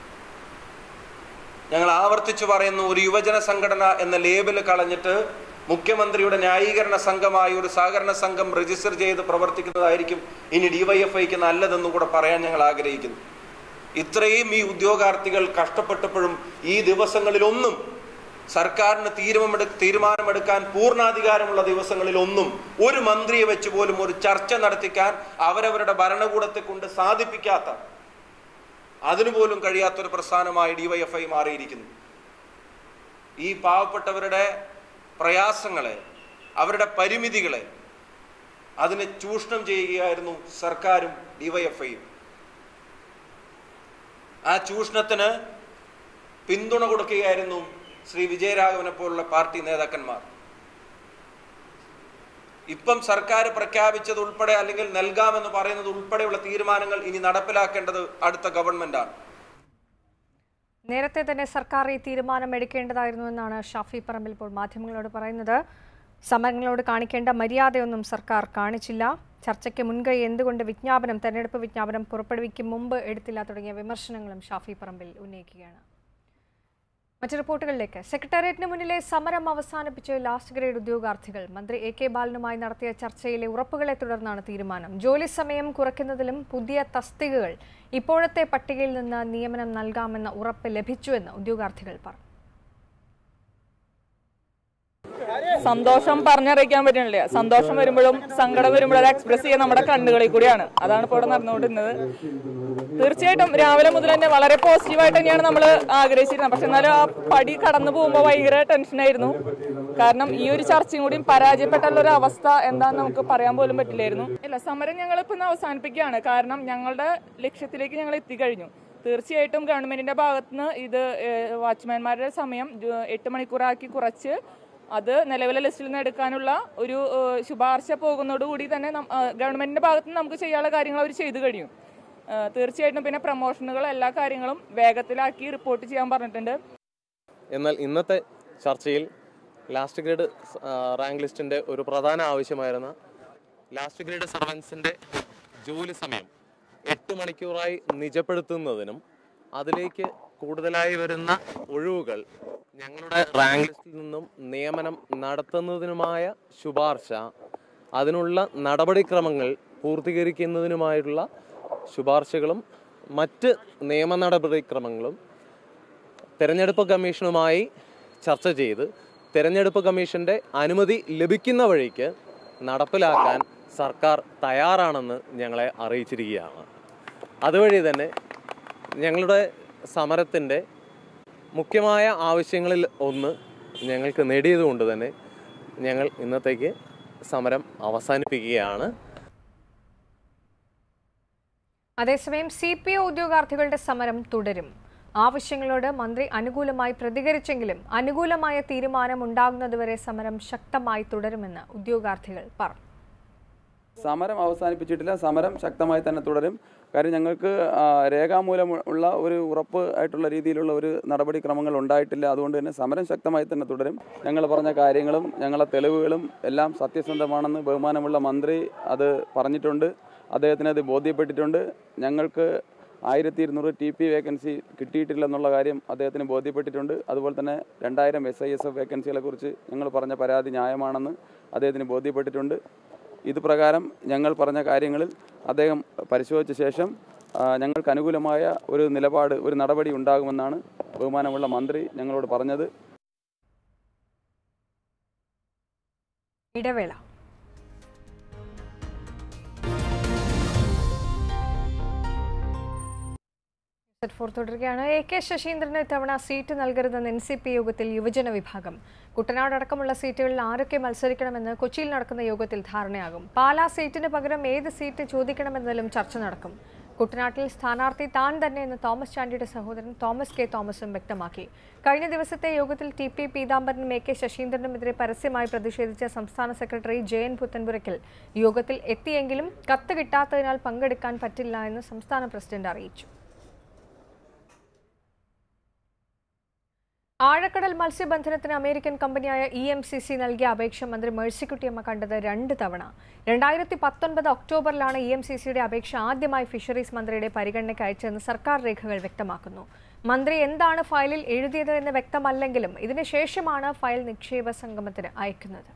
ഞങ്ങൾ ആവർത്തിച്ചു പറയുന്നു ഒരു യുവജന സംഘടന എന്ന ലേബല് കളഞ്ഞിട്ട് മുഖ്യമന്ത്രിയുടെ ന്യായീകരണ സംഘമായി ഒരു സഹകരണ സംഘം രജിസ്റ്റർ ചെയ്ത് പ്രവർത്തിക്കുന്നതായിരിക്കും ഇനി ഡിവൈഎഫ്ഐക്ക് നല്ലതെന്നും കൂടെ പറയാൻ ഞങ്ങൾ ആഗ്രഹിക്കുന്നു ഇത്രയും ഈ ഉദ്യോഗാർത്ഥികൾ കഷ്ടപ്പെട്ടപ്പോഴും ഈ ദിവസങ്ങളിലൊന്നും സർക്കാരിന് തീരുമാനമെടു തീരുമാനമെടുക്കാൻ പൂർണ്ണാധികാരമുള്ള ദിവസങ്ങളിലൊന്നും ഒരു മന്ത്രിയെ വെച്ച് പോലും ഒരു ചർച്ച നടത്തിക്കാൻ അവരവരുടെ ഭരണകൂടത്തെ കൊണ്ട് സാധിപ്പിക്കാത്ത അതിനുപോലും കഴിയാത്തൊരു പ്രസ്ഥാനമായി ഡിവൈഎഫ്ഐ മാറിയിരിക്കുന്നു ഈ പാവപ്പെട്ടവരുടെ പ്രയാസങ്ങളെ അവരുടെ പരിമിതികളെ അതിനെ ചൂഷണം ചെയ്യുകയായിരുന്നു സർക്കാരും ഡിവൈഎഫ്ഐയും ആ ചൂഷണത്തിന് പിന്തുണ കൊടുക്കുകയായിരുന്നു ശ്രീ വിജയരാഘവനെ പോലുള്ള പാർട്ടി നേതാക്കന്മാർ ഇപ്പം സർക്കാർ പ്രഖ്യാപിച്ചത് ഉൾപ്പെടെ അല്ലെങ്കിൽ നൽകാമെന്ന് പറയുന്നത് ഉൾപ്പെടെയുള്ള തീരുമാനങ്ങൾ ഇനി നടപ്പിലാക്കേണ്ടത് അടുത്ത ഗവൺമെന്റാണ് നേരത്തെ തന്നെ സർക്കാർ ഈ തീരുമാനം എടുക്കേണ്ടതായിരുന്നു എന്നാണ് ഷാഫി പറമ്പിൽ ഇപ്പോൾ മാധ്യമങ്ങളോട് പറയുന്നത് സമരങ്ങളോട് കാണിക്കേണ്ട മര്യാദയൊന്നും സർക്കാർ കാണിച്ചില്ല ചർച്ചയ്ക്ക് മുൻകൈ എന്തുകൊണ്ട് വിജ്ഞാപനം തെരഞ്ഞെടുപ്പ് വിജ്ഞാപനം പുറപ്പെടുവിക്കും മുമ്പ് എടുത്തില്ല തുടങ്ങിയ വിമർശനങ്ങളും ഷാഫി പറമ്പിൽ ഉന്നയിക്കുകയാണ് മറ്റു റിപ്പോർട്ടുകളിലേക്ക് സെക്രട്ടേറിയറ്റിന് മുന്നിലെ സമരം അവസാനിപ്പിച്ച് ലാസ്റ്റ് ഗ്രേഡ് ഉദ്യോഗാർത്ഥികൾ മന്ത്രി എ കെ ബാലനുമായി നടത്തിയ ചർച്ചയിലെ ഉറപ്പുകളെ തുടർന്നാണ് തീരുമാനം ജോലി സമയം കുറയ്ക്കുന്നതിലും പുതിയ തസ്തികകൾ ഇപ്പോഴത്തെ പട്ടികയിൽ നിന്ന് നിയമനം നൽകാമെന്ന ഉറപ്പ് ലഭിച്ചുവെന്ന് ഉദ്യോഗാർത്ഥികൾ പറഞ്ഞു സന്തോഷം പറഞ്ഞറിയിക്കാൻ പറ്റണില്ല സന്തോഷം വരുമ്പോഴും സങ്കടം വരുമ്പോഴും അത് എക്സ്പ്രസ് ചെയ്യാൻ നമ്മുടെ കണ്ണുകളിൽ കൂടിയാണ് അതാണ് ഇപ്പോൾ ഇവിടെ നടന്നുകൊണ്ടിരുന്നത് തീർച്ചയായിട്ടും രാവിലെ മുതൽ തന്നെ വളരെ പോസിറ്റീവായിട്ട് തന്നെയാണ് നമ്മൾ ആഗ്രഹിച്ചിരുന്നത് പക്ഷെ എന്നാലും ആ പടി കടന്നു പോകുമ്പോൾ ഭയങ്കര ടെൻഷനായിരുന്നു കാരണം ഈ ഒരു ചർച്ചയും കൂടി പരാജയപ്പെട്ടുള്ള ഒരു അവസ്ഥ എന്താണെന്ന് നമുക്ക് പറയാൻ പോലും പറ്റില്ലായിരുന്നു ഇല്ല സമരം ഞങ്ങൾ ഇപ്പം ഇന്ന് അവസാനിപ്പിക്കുകയാണ് കാരണം ഞങ്ങളുടെ ലക്ഷ്യത്തിലേക്ക് ഞങ്ങൾ എത്തിക്കഴിഞ്ഞു തീർച്ചയായിട്ടും ഗവൺമെന്റിന്റെ ഭാഗത്തുനിന്ന് ഇത് ഏഹ്, വാച്ച്മാൻമാരുടെ സമയം ജു- എട്ട് മണിക്കൂറാക്കി കുറച്ച് അത് നിലവിലെ ലിസ്റ്റിൽ നിന്ന് എടുക്കാനുള്ള ഒരു ഏഹ്, ശുപാർശ പോകുന്നതോടുകൂടി തന്നെ നം- ഏഹ്, ഗവൺമെന്റിന്റെ ഭാഗത്ത് നിന്ന് നമുക്ക് ചെയ്യാനുള്ള കാര്യങ്ങൾ അവർ ചെയ്തു കഴിയും ഏഹ്, തീർച്ചയായിട്ടും പിന്നെ പ്രൊമോഷനുകൾ എല്ലാ കാര്യങ്ങളും വേഗത്തിലാക്കി റിപ്പോർട്ട് ചെയ്യാൻ പറഞ്ഞിട്ടുണ്ട് എന്നാൽ ഇന്നത്തെ ചർച്ചയിൽ ലാസ്റ്റ് ഗ്രേഡ് റാങ്ക് ലിസ്റ്റിൻ്റെ ഒരു പ്രധാന ആവശ്യമായിരുന്ന ലാസ്റ്റ് ഗ്രേഡ് സർവൻസിൻ്റെ ജോലി സമയം എട്ട് മണിക്കൂറായി നിജപ്പെടുത്തുന്നതിനും അതിലേക്ക് കൂടുതലായി വരുന്ന ഒഴിവുകൾ ഞങ്ങളുടെ റാങ്ക് ലിസ്റ്റിൽ നിന്നും നിയമനം നടത്തുന്നതിനുമായ ശുപാർശ അതിനുള്ള നടപടിക്രമങ്ങൾ പൂർത്തീകരിക്കുന്നതിനുമായിട്ടുള്ള ശുപാർശകളും മറ്റ് നിയമ നടപടിക്രമങ്ങളും തെരഞ്ഞെടുപ്പ് കമ്മീഷനുമായി ചർച്ച ചെയ്ത് തെരഞ്ഞെടുപ്പ് കമ്മീഷന്റെ അനുമതി ലഭിക്കുന്ന വഴിക്ക് നടപ്പിലാക്കാൻ സർക്കാർ തയ്യാറാണെന്ന് ഞങ്ങളെ അറിയിച്ചിരിക്കുകയാണ് അതുവഴി തന്നെ ഞങ്ങളുടെ സമരത്തിൻ്റെ മുഖ്യമായ ആവശ്യങ്ങളിൽ ഒന്ന് ഞങ്ങൾക്ക് നേടിയതുകൊണ്ട് തന്നെ ഞങ്ങൾ ഇന്നത്തേക്ക് സമരം അവസാനിപ്പിക്കുകയാണ് അതേസമയം സി പി ഒ ഉദ്യോഗാർത്ഥികളുടെ സമരം തുടരും ആവശ്യങ്ങളോട് മന്ത്രി അനുകൂലമായി പ്രതികരിച്ചെങ്കിലും അനുകൂലമായ തീരുമാനം ഉണ്ടാകുന്നതുവരെ സമരം ശക്തമായി തുടരുമെന്ന് ഉദ്യോഗാർത്ഥികൾ പറഞ്ഞു സമരം അവസാനിപ്പിച്ചിട്ടില്ല സമരം ശക്തമായി തന്നെ തുടരും കാര്യം ഞങ്ങൾക്ക് ആ, രേഖാമൂലം ഉള്ള ഒരു ഉറപ്പ് ആയിട്ടുള്ള രീതിയിലുള്ള ഒരു നടപടിക്രമങ്ങൾ ഉണ്ടായിട്ടില്ല അതുകൊണ്ട് തന്നെ സമരം ശക്തമായി തന്നെ തുടരും ഞങ്ങൾ പറഞ്ഞ കാര്യങ്ങളും ഞങ്ങളെ തെളിവുകളും എല്ലാം സത്യസന്ധമാണെന്ന് ബഹുമാനമുള്ള മന്ത്രി അത് പറഞ്ഞിട്ടുണ്ട് അദ്ദേഹത്തിന് അത് ബോധ്യപ്പെട്ടിട്ടുണ്ട് ഞങ്ങൾക്ക് ആയിരത്തി ഇരുന്നൂറ് ടി പി വേക്കൻസി കിട്ടിയിട്ടില്ലെന്നുള്ള കാര്യം അദ്ദേഹത്തിന് ബോധ്യപ്പെട്ടിട്ടുണ്ട് അതുപോലെ തന്നെ രണ്ടായിരം എസ് ഐ എസ് എഫ് വേക്കൻസികളെ കുറിച്ച് ഞങ്ങൾ പറഞ്ഞ പരാതി ന്യായമാണെന്ന് അദ്ദേഹത്തിന് ബോധ്യപ്പെട്ടിട്ടുണ്ട് ഇത് പ്രകാരം ഞങ്ങൾ പറഞ്ഞ കാര്യങ്ങളിൽ അദ്ദേഹം പരിശോധിച്ച ശേഷം ആ, ഞങ്ങൾക്ക് അനുകൂലമായ ഒരു നിലപാട് ഒരു നടപടി ഉണ്ടാകുമെന്നാണ് ബഹുമാനമുള്ള മന്ത്രി ഞങ്ങളോട് പറഞ്ഞത് ഇടവേള സെറ്റ് ഫോർ തുടരുകയാണ് എ കെ ശശീന്ദ്രന് ഇത്തവണ സീറ്റ് നൽകരുതെന്ന് എൻ സി പി യോഗത്തിൽ യുവജന വിഭാഗം കുട്ടനാട് അടക്കമുള്ള സീറ്റുകളിൽ ആരൊക്കെ മത്സരിക്കണമെന്ന് കൊച്ചിയിൽ നടക്കുന്ന യോഗത്തിൽ ധാരണയാകും പാലാ സീറ്റിന് പകരം ഏത് സീറ്റ് ചോദിക്കണമെന്നതിലും ചർച്ച നടക്കും കുട്ടനാട്ടിൽ സ്ഥാനാർത്ഥി താൻ തന്നെ എന്ന് തോമസ് ചാണ്ടിയുടെ സഹോദരൻ തോമസ് കെ തോമസും വ്യക്തമാക്കി കഴിഞ്ഞ ദിവസത്തെ യോഗത്തിൽ ടി പി പീതാംബരനും എ കെ ശശീന്ദ്രനുമെതിരെ പരസ്യമായി പ്രതിഷേധിച്ച സംസ്ഥാന സെക്രട്ടറി ജയൻ പുത്തൻപുരയ്ക്കൽ യോഗത്തിൽ എത്തിയെങ്കിലും കത്ത് കിട്ടാത്തതിനാൽ പങ്കെടുക്കാൻ പറ്റില്ല എന്ന് സംസ്ഥാന പ്രസിഡന്റ് അറിയിച്ചു ആഴക്കടൽ മത്സ്യബന്ധനത്തിന് അമേരിക്കൻ കമ്പനിയായ ഇ എം സി സി നൽകിയ അപേക്ഷ മന്ത്രി മേഴ്സിക്കുട്ടിയമ്മ കണ്ടത് രണ്ട് തവണ രണ്ടായിരത്തി പത്തൊൻപത് ഒക്ടോബറിലാണ് ഇ എം സി സിയുടെ അപേക്ഷ ആദ്യമായി ഫിഷറീസ് മന്ത്രിയുടെ പരിഗണനയ്ക്ക് അയച്ചതെന്ന് സർക്കാർ രേഖകൾ വ്യക്തമാക്കുന്നു മന്ത്രി എന്താണ് ഫയലിൽ എഴുതിയത് എന്ന് വ്യക്തമല്ലെങ്കിലും ഇതിനുശേഷമാണ് ഫയൽ നിക്ഷേപ സംഗമത്തിന് അയക്കുന്നത്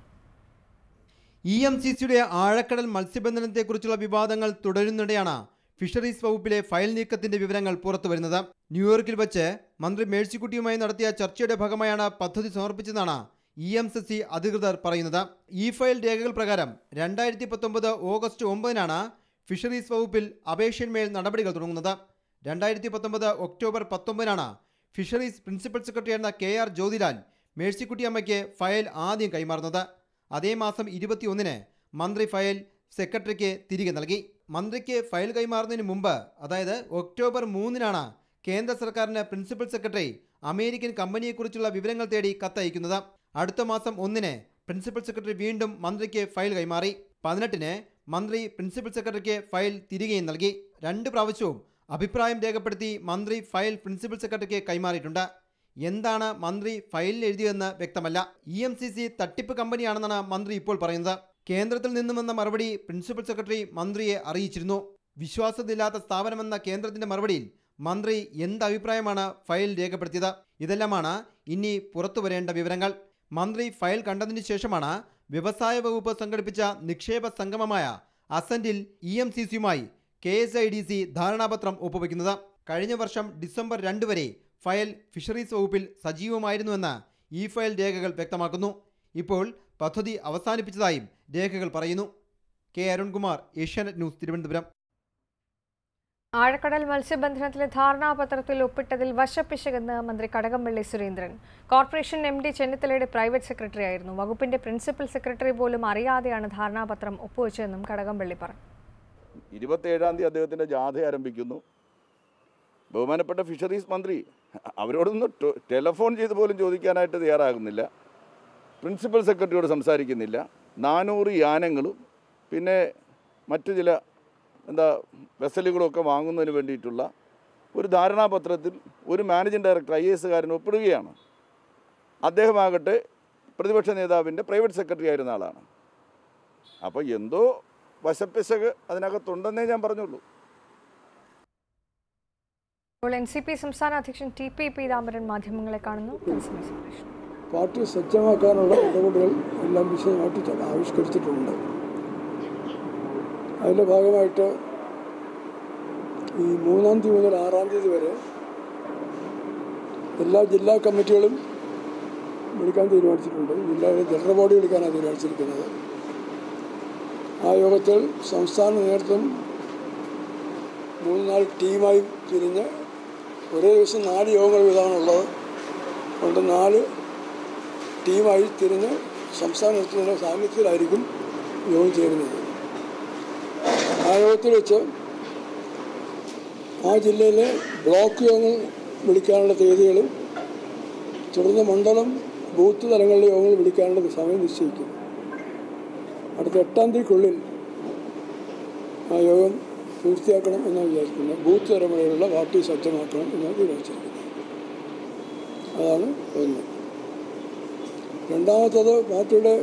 ഇ എം സി സിയുടെ ആഴക്കടൽ മത്സ്യബന്ധനത്തെക്കുറിച്ചുള്ള വിവാദങ്ങൾ തുടരുന്നിടെയാണ് ഫിഷറീസ് വകുപ്പിലെ ഫയൽ നീക്കത്തിന്റെ വിവരങ്ങൾ പുറത്തുവരുന്നത് ന്യൂയോർക്കിൽ വച്ച് മന്ത്രി മേഴ്സിക്കുട്ടിയുമായി നടത്തിയ ചർച്ചയുടെ ഭാഗമായാണ് പദ്ധതി സമർപ്പിച്ചതെന്നാണ് ഇ എം സി സി അധികൃതർ പറയുന്നത് ഈ ഫയൽ രേഖകൾ പ്രകാരം രണ്ടായിരത്തി പത്തൊമ്പത് ഓഗസ്റ്റ് ഒമ്പതിനാണ് ഫിഷറീസ് വകുപ്പിൽ അപേക്ഷന്മേൽ നടപടികൾ തുടങ്ങുന്നത് രണ്ടായിരത്തി പത്തൊമ്പത് ഒക്ടോബർ പത്തൊമ്പതിനാണ് ഫിഷറീസ് പ്രിൻസിപ്പൽ സെക്രട്ടറിയായിരുന്ന കെ ആർ ജ്യോതിലാൽ മേഴ്സിക്കുട്ടിയമ്മയ്ക്ക് ഫയൽ ആദ്യം കൈമാറുന്നത് അതേ മാസം ഇരുപത്തിയൊന്നിന് മന്ത്രി ഫയൽ സെക്രട്ടറിക്ക് തിരികെ നൽകി മന്ത്രിക്ക് ഫയൽ കൈമാറുന്നതിന് മുമ്പ് അതായത് ഒക്ടോബർ മൂന്നിനാണ് കേന്ദ്ര സർക്കാരിന് പ്രിൻസിപ്പൽ സെക്രട്ടറി അമേരിക്കൻ കമ്പനിയെക്കുറിച്ചുള്ള വിവരങ്ങൾ തേടി കത്തയക്കുന്നത് അടുത്ത മാസം ഒന്നിന് പ്രിൻസിപ്പൽ സെക്രട്ടറി വീണ്ടും മന്ത്രിക്ക് ഫയൽ കൈമാറി പതിനെട്ടിന് മന്ത്രി പ്രിൻസിപ്പൽ സെക്രട്ടറിക്ക് ഫയൽ തിരികെയും നൽകി രണ്ട് പ്രാവശ്യവും അഭിപ്രായം രേഖപ്പെടുത്തി മന്ത്രി ഫയൽ പ്രിൻസിപ്പൽ സെക്രട്ടറിക്ക് കൈമാറിയിട്ടുണ്ട് എന്താണ് മന്ത്രി ഫയലിൽ എഴുതിയതെന്ന് വ്യക്തമല്ല ഇ എം സി സി തട്ടിപ്പ് കമ്പനിയാണെന്നാണ് മന്ത്രി ഇപ്പോൾ പറയുന്നത് കേന്ദ്രത്തിൽ നിന്നും വന്ന മറുപടി പ്രിൻസിപ്പൽ സെക്രട്ടറി മന്ത്രിയെ അറിയിച്ചിരുന്നു വിശ്വാസത്തില്ലാത്ത സ്ഥാപനമെന്ന കേന്ദ്രത്തിന്റെ മറുപടിയിൽ മന്ത്രി എന്ത് അഭിപ്രായമാണ് ഫയൽ രേഖപ്പെടുത്തിയത് ഇതെല്ലാമാണ് ഇനി പുറത്തു വരേണ്ട വിവരങ്ങൾ മന്ത്രി ഫയൽ കണ്ടതിന് ശേഷമാണ് വ്യവസായ വകുപ്പ് സംഘടിപ്പിച്ച നിക്ഷേപ സംഗമമായ അസന്റിൽ ഇ എം സി സിയുമായി K S I D C ധാരണാപത്രം ഒപ്പുവെക്കുന്നത് കഴിഞ്ഞ വർഷം ഡിസംബർ രണ്ട് വരെ ഫയൽ ഫിഷറീസ് വകുപ്പിൽ സജീവമായിരുന്നുവെന്ന് ഈ ഫയൽ രേഖകൾ വ്യക്തമാക്കുന്നു ഇപ്പോൾ പദ്ധതി അവസാനിപ്പിച്ചതായും രേഖകൾ പറയുന്നു കെ അരുൺകുമാർ ഏഷ്യാനെറ്റ് ന്യൂസ് തിരുവനന്തപുരം ആഴക്കടൽ മത്സ്യബന്ധനത്തിലെ ധാരണാപത്രത്തിൽ ഒപ്പിട്ടതിൽ വശപ്പിശകെന്ന് മന്ത്രി Kadakampally Surendran corporation M D ചെന്നിത്തലയുടെ പ്രൈവറ്റ് സെക്രട്ടറി ആയിരുന്നു വകുപ്പിന്റെ പ്രിൻസിപ്പൽ സെക്രട്ടറി പോലും അറിയാതെയാണ് ധാരണാപത്രം ഒപ്പുവെച്ചതെന്നും കടകംപള്ളി പറഞ്ഞു ഇരുപത്തേഴാം തീയതി അദ്ദേഹത്തിൻ്റെ ജാഥ ആരംഭിക്കുന്നു ബഹുമാനപ്പെട്ട ഫിഷറീസ് മന്ത്രി അവരോടൊന്ന് ട- ടെലഫോൺ ചെയ്ത് പോലും ചോദിക്കാനായിട്ട് തയ്യാറാകുന്നില്ല പ്രിൻസിപ്പൽ സെക്രട്ടറിയോട് സംസാരിക്കുന്നില്ല നാനൂറ് യാനങ്ങളും പിന്നെ മറ്റു ചില എന്താ വെസലുകളൊക്കെ വാങ്ങുന്നതിന് വേണ്ടിയിട്ടുള്ള ഒരു ധാരണാപത്രത്തിൽ ഒരു മാനേജിംഗ് ഡയറക്ടർ ഐ എസ് കാരൻ ഒപ്പിടുകയാണ് അദ്ദേഹമാകട്ടെ പ്രതിപക്ഷ നേതാവിൻ്റെ പ്രൈവറ്റ് സെക്രട്ടറി ആയിരുന്ന ആളാണ് അപ്പോൾ എന്തോ വശപ്പിശക് അതിനകത്തുണ്ടെന്നേ ഞാൻ പറഞ്ഞുള്ളൂ ഇപ്പോൾ എൻ സി പി സംസ്ഥാന അധ്യക്ഷൻ ടി പി പീതാംബരൻ മാധ്യമങ്ങളെ കാണുന്നു തത്സമയ സംപ്രേഷണം. പാർട്ടി സജ്ജമാക്കാനുള്ള ഇടപെടലുകൾ എല്ലാം വിശദമായിട്ട് ച- ആവിഷ്കരിച്ചിട്ടുണ്ട് അതിൻ്റെ ഭാഗമായിട്ട് ഈ മൂന്നാം തീയതി മുതൽ ആറാം തീയതി വരെ എല്ലാ ജില്ലാ കമ്മിറ്റികളും വിളിക്കാൻ തീരുമാനിച്ചിട്ടുണ്ട് ജില്ലയിലെ ജനറൽ ബോഡി വിളിക്കാനാണ് തീരുമാനിച്ചിരിക്കുന്നത് ആ യോഗത്തിൽ സംസ്ഥാന നേതൃത്വം മൂന്ന് നാല് ടീമായി തിരിഞ്ഞ് ഒരേ ദിവസം നാല് യോഗങ്ങൾ വീതമാണ് ഉള്ളത് അതുകൊണ്ട് നാല് ടീമായി തിരിഞ്ഞ് സംസ്ഥാന നേതൃത്വത്തിൻ്റെ സാന്നിധ്യത്തിലായിരിക്കും യോഗം ചേരുന്നത് ആ യോഗത്തിൽ വെച്ച് ആ ജില്ലയിലെ ബ്ലോക്ക് യോഗങ്ങൾ വിളിക്കാനുള്ള തീയതികളും തുടർന്ന് മണ്ഡലം ബൂത്ത് തലങ്ങളിലെ യോഗങ്ങൾ വിളിക്കാനുള്ള സമയം നിശ്ചയിക്കും അടുത്ത എട്ടാം തീയതിക്കുള്ളിൽ ആ യോഗം പൂർത്തിയാക്കണം എന്നാണ് വിചാരിക്കുന്നത് ബൂത്ത് തലം വരെയുള്ള പാർട്ടി സജ്ജമാക്കണം എന്നാണ് തീരുമാനിച്ചിരിക്കുന്നത് അതാണ് ഒന്ന് രണ്ടാമത്തത് പാർട്ടിയുടെ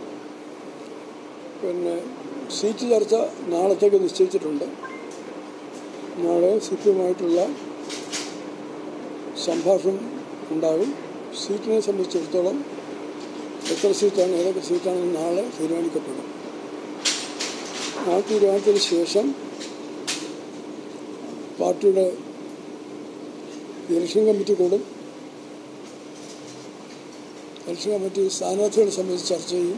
പിന്നെ സീറ്റ് ചർച്ച നാളത്തേക്ക് നിശ്ചയിച്ചിട്ടുണ്ട് നാളെ സി പി എമ്മായിട്ടുള്ള സംഭാഷണം ഉണ്ടാകും സീറ്റിനെ സംബന്ധിച്ചിടത്തോളം എത്ര സീറ്റാണ് ഏതൊക്കെ സീറ്റാണെന്ന് നാളെ തീരുമാനിക്കപ്പെടും ആ തീരുമാനത്തിന് ശേഷം പാർട്ടിയുടെ ഇലക്ഷൻ കമ്മിറ്റി കൂടും ഇലക്ഷൻ കമ്മിറ്റി സ്ഥാനാർത്ഥികളെ സംബന്ധിച്ച് ചർച്ച ചെയ്യും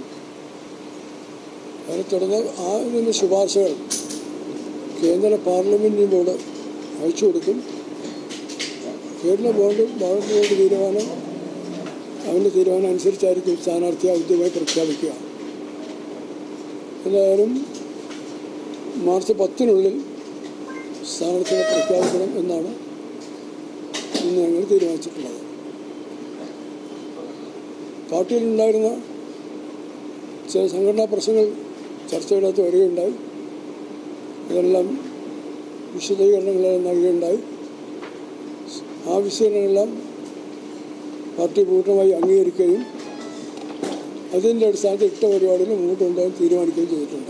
അതിനെ തുടർന്ന് ആ ഇതിൻ്റെ ശുപാർശകൾ കേന്ദ്ര പാർലമെൻറ്റിനോട് അയച്ചു കൊടുക്കും കേരള ബോർഡ് ബോർഡ് ബോർഡ് തീരുമാനം അവൻ്റെ തീരുമാനം അനുസരിച്ചായിരിക്കും സ്ഥാനാർത്ഥിയെ ഔദ്യോഗികമായി പ്രഖ്യാപിക്കുക എന്തായാലും മാർച്ച് പത്തിനുള്ളിൽ സ്ഥാനാർത്ഥിയെ പ്രഖ്യാപിക്കണം എന്നാണ് ഇന്ന് ഞങ്ങൾ തീരുമാനിച്ചിട്ടുള്ളത് പാർട്ടിയിലുണ്ടായിരുന്ന ചില സംഘടനാ പ്രശ്നങ്ങൾ ചർച്ചയിടത്ത് വരികയുണ്ടായി അതെല്ലാം വിശദീകരണങ്ങളെല്ലാം നൽകുകയുണ്ടായി ആ വിശദീകരണങ്ങളെല്ലാം പാർട്ടി പൂർണ്ണമായി അംഗീകരിക്കുകയും അതിൻ്റെ അടിസ്ഥാനത്തിൽ ഇട്ട പരിപാടികൾ മുന്നോട്ട് കൊണ്ടുപോകാൻ തീരുമാനിക്കുകയും ചെയ്തിട്ടുണ്ട്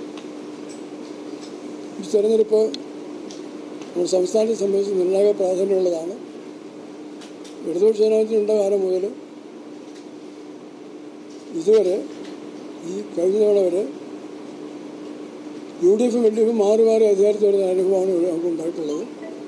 ഈ തെരഞ്ഞെടുപ്പ് നമ്മുടെ സംസ്ഥാനത്തെ സംബന്ധിച്ച് നിർണായക പ്രാധാന്യമുള്ളതാണ് ഇടതുപക്ഷ ജനാധിപത്യത്തിനുണ്ട കാലം മുതൽ ഇതുവരെ ഈ കഴിഞ്ഞ തവണ വരെ യു ഡി എഫും എൽ ഡി എഫും മാറി മാറി അധികാരത്തിൽ വരുന്ന അനുഭവമാണ് ഇവിടെ നമുക്ക് ഉണ്ടായിട്ടുള്ളത്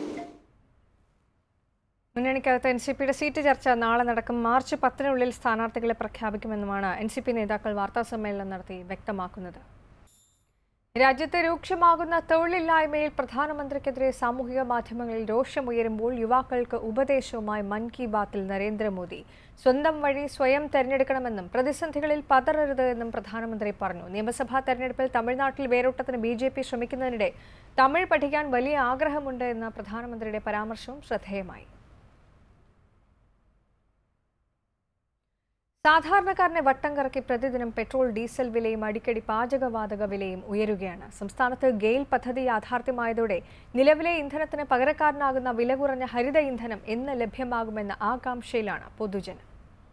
മുന്നണിക്കകത്ത് എൻ സി പിയുടെ സീറ്റ് ചർച്ച നാളെ നടക്കും മാർച്ച് പത്തിനുള്ളിൽ സ്ഥാനാർത്ഥികളെ പ്രഖ്യാപിക്കുമെന്നുമാണ് എൻ സി പി നേതാക്കൾ വാർത്താസമ്മേളനം നടത്തി വ്യക്തമാക്കുന്നത് രാജ്യത്ത് രൂക്ഷമാകുന്ന തൊഴിലില്ലായ്മയിൽ പ്രധാനമന്ത്രിക്കെതിരെ സാമൂഹിക മാധ്യമങ്ങളിൽ രോഷമുയരുമ്പോൾ യുവാക്കൾക്ക് ഉപദേശവുമായി മൻ കി ബാത്തിൽ നരേന്ദ്രമോദി സ്വന്തം വഴി സ്വയം തെരഞ്ഞെടുക്കണമെന്നും പ്രതിസന്ധികളിൽ പതറരുത് എന്നും പ്രധാനമന്ത്രി പറഞ്ഞു നിയമസഭാ തെരഞ്ഞെടുപ്പിൽ തമിഴ്നാട്ടിൽ വേരോട്ടത്തിന് ബി ജെ പി ശ്രമിക്കുന്നതിനിടെ തമിഴ് പഠിക്കാൻ വലിയ ആഗ്രഹമുണ്ട് എന്ന പ്രധാനമന്ത്രിയുടെ പരാമർശവും ശ്രദ്ധേയമായി സാധാരണക്കാരനെ വട്ടം കറക്കി പ്രതിദിനം പെട്രോൾ ഡീസൽ വിലയും അടിക്കടി പാചകവാതക വിലയും ഉയരുകയാണ് സംസ്ഥാനത്ത് ഗെയിൽ പദ്ധതി യാഥാർത്ഥ്യമായതോടെ നിലവിലെ ഇന്ധനത്തിന് പകരക്കാരനാകുന്ന വില കുറഞ്ഞ ഹരിത ഇന്ധനം എന്ന് ലഭ്യമാകുമെന്ന ആകാംക്ഷയിലാണ് പൊതുജനം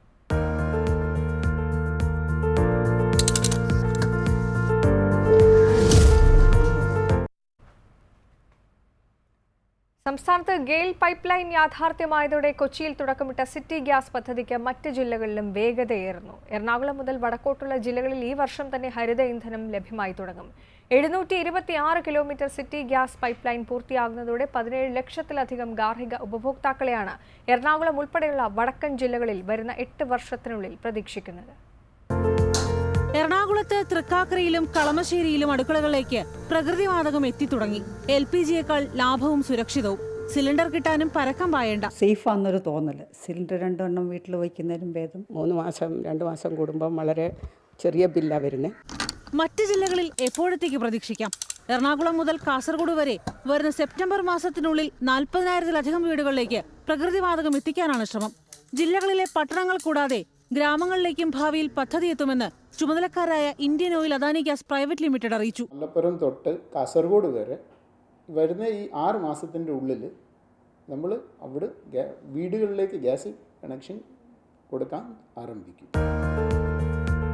സംസ്ഥാനത്ത് ഗെയിൽ പൈപ്പ് ലൈൻ യാഥാർത്ഥ്യമായതോടെ കൊച്ചിയിൽ തുടക്കമിട്ട സിറ്റി ഗ്യാസ് പദ്ധതിക്ക് മറ്റ് ജില്ലകളിലും വേഗതയേറുന്നു എറണാകുളം മുതൽ വടക്കോട്ടുള്ള ജില്ലകളിൽ ഈ വർഷം തന്നെ ഹരിത ഇന്ധനം ലഭ്യമായി തുടങ്ങും എഴുന്നൂറ്റി ഇരുപത്തി ആറ് kilometre city gas pipeline പൂർത്തിയാകുന്നതോടെ പതിനേഴ് ലക്ഷത്തിലധികം ഗാർഹിക ഉപഭോക്താക്കളെയാണ് എറണാകുളം ഉൾപ്പെടെയുള്ള വടക്കൻ ജില്ലകളിൽ വരുന്ന എട്ട് വർഷത്തിനുള്ളിൽ പ്രതീക്ഷിക്കുന്നത് എറണാകുളത്ത് തൃക്കാക്കരയിലും കളമശ്ശേരിയിലും അടുക്കളകളിലേക്ക് പ്രകൃതിവാതകം എത്തിത്തുടങ്ങി എൽ പി ജിയേക്കാൾ ലാഭവും സുരക്ഷിതവും സിലിണ്ടർ കിട്ടാനും പരക്കം പായണ്ട സേഫ് ആണെന്നൊരു തോന്നൽ സിലിണ്ടർ രണ്ടെണ്ണം വീട്ടിൽ വയ്ക്കുന്നതിനും ഭേദം മൂന്ന് മാസം രണ്ട് മാസം കൂടുമ്പം വളരെ ചെറിയ ബില്ലാണ് വരുന്നത് മറ്റ് ജില്ലകളിൽ എപ്പോഴത്തേക്ക് പ്രതീക്ഷിക്കാം എറണാകുളം മുതൽ കാസർഗോഡ് വരെ വരുന്ന സെപ്റ്റംബർ മാസത്തിനുള്ളിൽ നാൽപ്പതിനായിരത്തിലധികം വീടുകളിലേക്ക് പ്രകൃതിവാതകം എത്തിക്കാനാണ് ശ്രമം ജില്ലകളിലെ പട്ടണങ്ങൾ കൂടാതെ ഗ്രാമങ്ങളിലേക്കും ഭാവിയിൽ പദ്ധതി എത്തുമെന്ന് ചുമതലക്കാരായ Indian oil Adani gas private limited അറിയിച്ചു മലപ്പുറം തൊട്ട് കാസർഗോഡ് വരെ വരുന്ന ഈ ആറ് മാസത്തിൻ്റെ ഉള്ളിൽ നമ്മൾ അവിടെ ഗ്യാ- വീടുകളിലേക്ക് ഗ്യാസ് കണക്ഷൻ കൊടുക്കാൻ ആരംഭിക്കും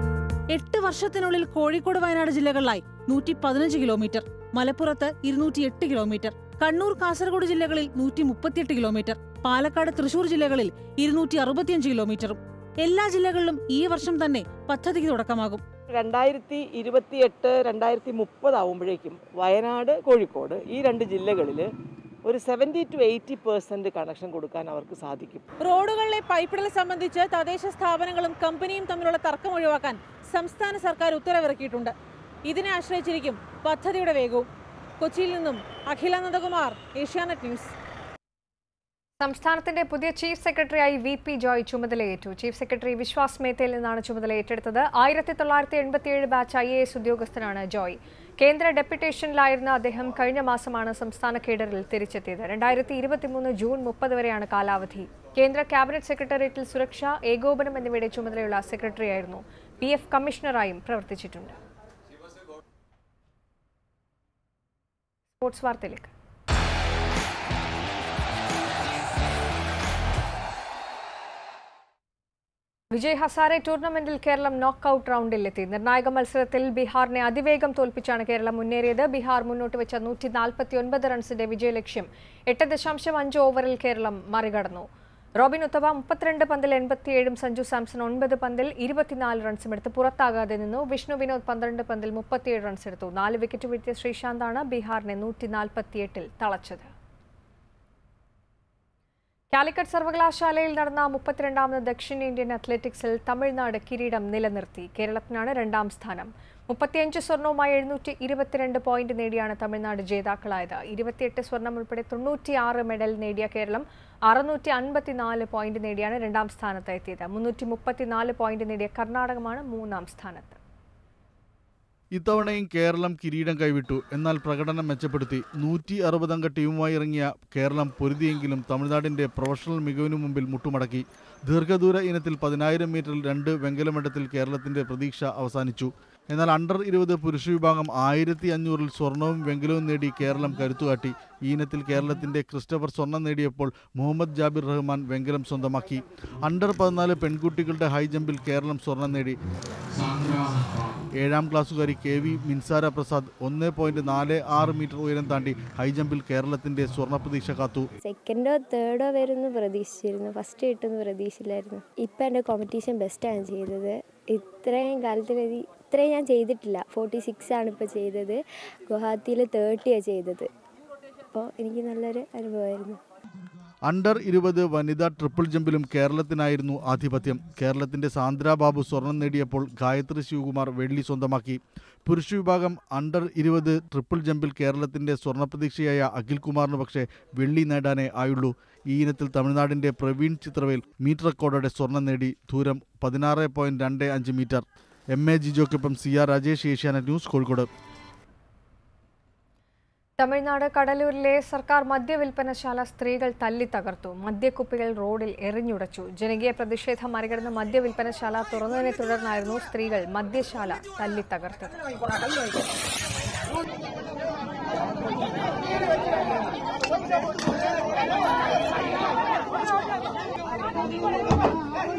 എട്ട് വർഷത്തിനുള്ളിൽ കോഴിക്കോട് വയനാട് ജില്ലകളിലായി നൂറ്റി പതിനഞ്ച് കിലോമീറ്റർ മലപ്പുറത്ത് ഇരുന്നൂറ്റി എട്ട് കിലോമീറ്റർ കണ്ണൂർ കാസർഗോഡ് ജില്ലകളിൽ നൂറ്റി മുപ്പത്തിയെട്ട് കിലോമീറ്റർ പാലക്കാട് തൃശൂർ ജില്ലകളിൽ ഇരുന്നൂറ്റി അറുപത്തിയഞ്ച് കിലോമീറ്ററും എല്ലാ ജില്ലകളിലും ഈ വർഷം തന്നെ പദ്ധതിക്ക് തുടക്കമാകും രണ്ടായിരത്തി ഇരുപത്തിയെട്ട് രണ്ടായിരത്തി മുപ്പതാവുമ്പോഴേക്കും വയനാട് കോഴിക്കോട് ഈ രണ്ട് ജില്ലകളിൽ ഒരു seventy two eighty percent connection കൊടുക്കാൻ അവർക്ക് സാധിക്കും റോഡുകളിലെ പൈപ്പിടൽ സംബന്ധിച്ച് തദ്ദേശ സ്ഥാപനങ്ങളും കമ്പനിയും തമ്മിലുള്ള തർക്കം ഒഴിവാക്കാൻ സംസ്ഥാന സർക്കാർ ഉത്തരവിറക്കിയിട്ടുണ്ട് ഇതിനെ ആശ്രയിച്ചിരിക്കും പദ്ധതിയുടെ വേഗവും കൊച്ചിയിൽ നിന്നും അഖില നന്ദകുമാർ ഏഷ്യാനെറ്റ് ന്യൂസ് സംസ്ഥാനത്തിന്റെ പുതിയ ചീഫ് സെക്രട്ടറിയായി വി പി ജോയ് ചുമതലയേറ്റു ചീഫ് സെക്രട്ടറി വിശ്വാസ് മേത്തയിൽ നിന്നാണ് ചുമതല ഏറ്റെടുത്തത് ആയിരത്തി തൊള്ളായിരത്തി എൺപത്തിയേഴ് ബാച്ച് ഐ എ എസ് ഉദ്യോഗസ്ഥനാണ് ജോയ് കേന്ദ്ര ഡെപ്യൂട്ടേഷനിലായിരുന്ന അദ്ദേഹം കഴിഞ്ഞ മാസമാണ് സംസ്ഥാന കേഡറിൽ തിരിച്ചെത്തിയത് രണ്ടായിരത്തി ഇരുപത്തിമൂന്ന് ജൂൺ മുപ്പത് വരെയാണ് കാലാവധി കേന്ദ്ര ക്യാബിനറ്റ് സെക്രട്ടേറിയറ്റിൽ സുരക്ഷ ഏകോപനം എന്നിവയുടെ ചുമതലയുള്ള സെക്രട്ടറിയായിരുന്നു പി എഫ് കമ്മീഷണറായും പ്രവർത്തിച്ചിട്ടുണ്ട് സ്പോർട്സ് വാർത്തയിലേക്ക് വിജയ് ഹസാരെ ടൂർണമെന്റിൽ കേരളം നോക്കൌട്ട് റൗണ്ടിലെത്തി നിർണായക മത്സരത്തിൽ ബീഹാറിനെ അതിവേഗം തോൽപ്പിച്ചാണ് കേരളം മുന്നേറിയത് ബീഹാർ മുന്നോട്ട് വെച്ച നൂറ്റി നാൽപ്പത്തി ഒൻപത് റൺസിന്റെ വിജയലക്ഷ്യം എട്ട് ദശാംശം അഞ്ച് ഓവറിൽ കേരളം മറികടന്നു റോബിൻ ഉത്തവ മുപ്പത്തിരണ്ട് പന്തിൽ എൺപത്തിയേഴും സഞ്ജു സാംസൺ ഒൻപത് പന്തിൽ ഇരുപത്തിനാല് റൺസും എടുത്ത് പുറത്താകാതെ നിന്നു വിഷ്ണു വിനോദ് പന്ത്രണ്ട് പന്തിൽ മുപ്പത്തിയേഴ് റൺസ് എടുത്തു നാല് വിക്കറ്റ് വീഴ്ത്തിയ ശ്രീശാന്താണ് ബീഹാറിനെ നൂറ്റി നാൽപ്പത്തിയെട്ടിൽ തളച്ചത് കാലിക്കറ്റ് സർവകലാശാലയിൽ നടന്ന മുപ്പത്തിരണ്ടാമത് ദക്ഷിണേന്ത്യൻ അത്ലറ്റിക്സിൽ തമിഴ്നാട് കിരീടം നിലനിർത്തി കേരളത്തിനാണ് രണ്ടാം സ്ഥാനം മുപ്പത്തിയഞ്ച് സ്വർണവുമായി എഴുന്നൂറ്റി ഇരുപത്തിരണ്ട് പോയിന്റ് നേടിയാണ് തമിഴ്നാട് ജേതാക്കളായത് ഇരുപത്തിയെട്ട് സ്വർണം ഉൾപ്പെടെ തൊണ്ണൂറ്റിയാറ് മെഡൽ നേടിയ കേരളം അറുന്നൂറ്റി അൻപത്തിനാല് പോയിന്റ് നേടിയാണ് രണ്ടാം സ്ഥാനത്ത് എത്തിയത് മുന്നൂറ്റി മുപ്പത്തിനാല് പോയിന്റ് നേടിയ കർണാടകമാണ് മൂന്നാം സ്ഥാനത്ത് ഇത്തവണയും കേരളം കിരീടം കൈവിട്ടു എന്നാൽ പ്രകടനം മെച്ചപ്പെടുത്തി നൂറ്റി അറുപതംഗ ടീമുമായി ഇറങ്ങിയ കേരളം പൊരുതിയെങ്കിലും തമിഴ്നാടിന്റെ പ്രൊഫഷണൽ മികവിനു മുമ്പിൽ മുട്ടുമടക്കി ദീർഘദൂര ഇനത്തിൽ പതിനായിരം മീറ്ററിൽ രണ്ട് വെങ്കല മെഡത്തിൽ കേരളത്തിന്റെ പ്രതീക്ഷ അവസാനിച്ചു എന്നാൽ അണ്ടർ ഇരുപത് പുരുഷ വിഭാഗം ആയിരത്തി അഞ്ഞൂറിൽ സ്വർണവും വെങ്കലവും നേടി കേരളം കരുത്തുകാട്ടി ഈ ഇനത്തിൽ കേരളത്തിന്റെ ക്രിസ്റ്റഫർ സ്വർണം നേടിയപ്പോൾ മുഹമ്മദ് ജാബിർ റഹ്മാൻ വെങ്കലം സ്വന്തമാക്കി അണ്ടർ പതിനാല് പെൺകുട്ടികളുടെ ഹൈ ജമ്പിൽ കേരളം സ്വർണം നേടി ഏഴാം ക്ലാസ്സുകാരി കെ വി മിൻസാര പ്രസാദ് ഒന്ന് പോയിന്റ് നാല് ആറ് മീറ്റർ ഉയരം താണ്ടി ഹൈ ജമ്പിൽ കേരളത്തിന്റെ സ്വർണ്ണ പ്രതീക്ഷ കാത്തു സെക്കൻഡോ തേർഡോ വരുമെന്ന് പ്രതീക്ഷിച്ചിരുന്നു ഫസ്റ്റ് കിട്ടുമെന്ന് പ്രതീക്ഷയില്ലായിരുന്നു ഇപ്പം എൻ്റെ കോമ്പറ്റീഷൻ ബെസ്റ്റാണ് ചെയ്തത് ഇത്രയും കാലത്തിൽ ഇത്രയും ഞാൻ ചെയ്തിട്ടില്ല ഫോർട്ടി സിക്സ് ആണ് ഇപ്പോൾ ചെയ്തത് ഗുവാഹത്തിയിൽ തേർട്ടിയാണ് ചെയ്തത് അപ്പോൾ എനിക്ക് നല്ലൊരു അനുഭവമായിരുന്നു അണ്ടർ ഇരുപത് വനിതാ ട്രിപ്പിൾ ജമ്പിലും കേരളത്തിനായിരുന്നു ആധിപത്യം കേരളത്തിന്റെ സാന്ദ്ര ബാബു സ്വർണം നേടിയപ്പോൾ ഗായത്രി ശിവകുമാർ വെള്ളി സ്വന്തമാക്കി പുരുഷ വിഭാഗം അണ്ടർ ഇരുപത് ട്രിപ്പിൾ ജമ്പിൽ കേരളത്തിന്റെ സ്വർണ്ണ പ്രതീക്ഷയായ അഖിൽ കുമാറിന് പക്ഷേ വെള്ളി നേടാനേ ആയുള്ളൂ ഈ ഇനത്തിൽ തമിഴ്നാടിന്റെ പ്രവീൺ ചിത്രവേൽ മീറ്റർ റെക്കോർഡോടെ സ്വർണം നേടി ദൂരം പതിനാറ് പോയിന്റ് രണ്ട് അഞ്ച് മീറ്റർ എം എ ജിജോക്കൊപ്പം C R Rajesh Asianet news Kozhikode Tamil Nadu കടലൂരിലെ സർക്കാർ മദ്യവിൽപ്പനശാല സ്ത്രീകൾ തല്ലി തകർത്തു മദ്യക്കുപ്പികൾ റോഡിൽ എറിഞ്ഞുടച്ചു ജനകീയ പ്രതിഷേധം മറികടന്ന് മദ്യവിൽപ്പനശാല തുറന്നതിനെ തുടർന്നായിരുന്നു സ്ത്രീകൾ മദ്യശാല തല്ലി തകർത്തത് Thank you.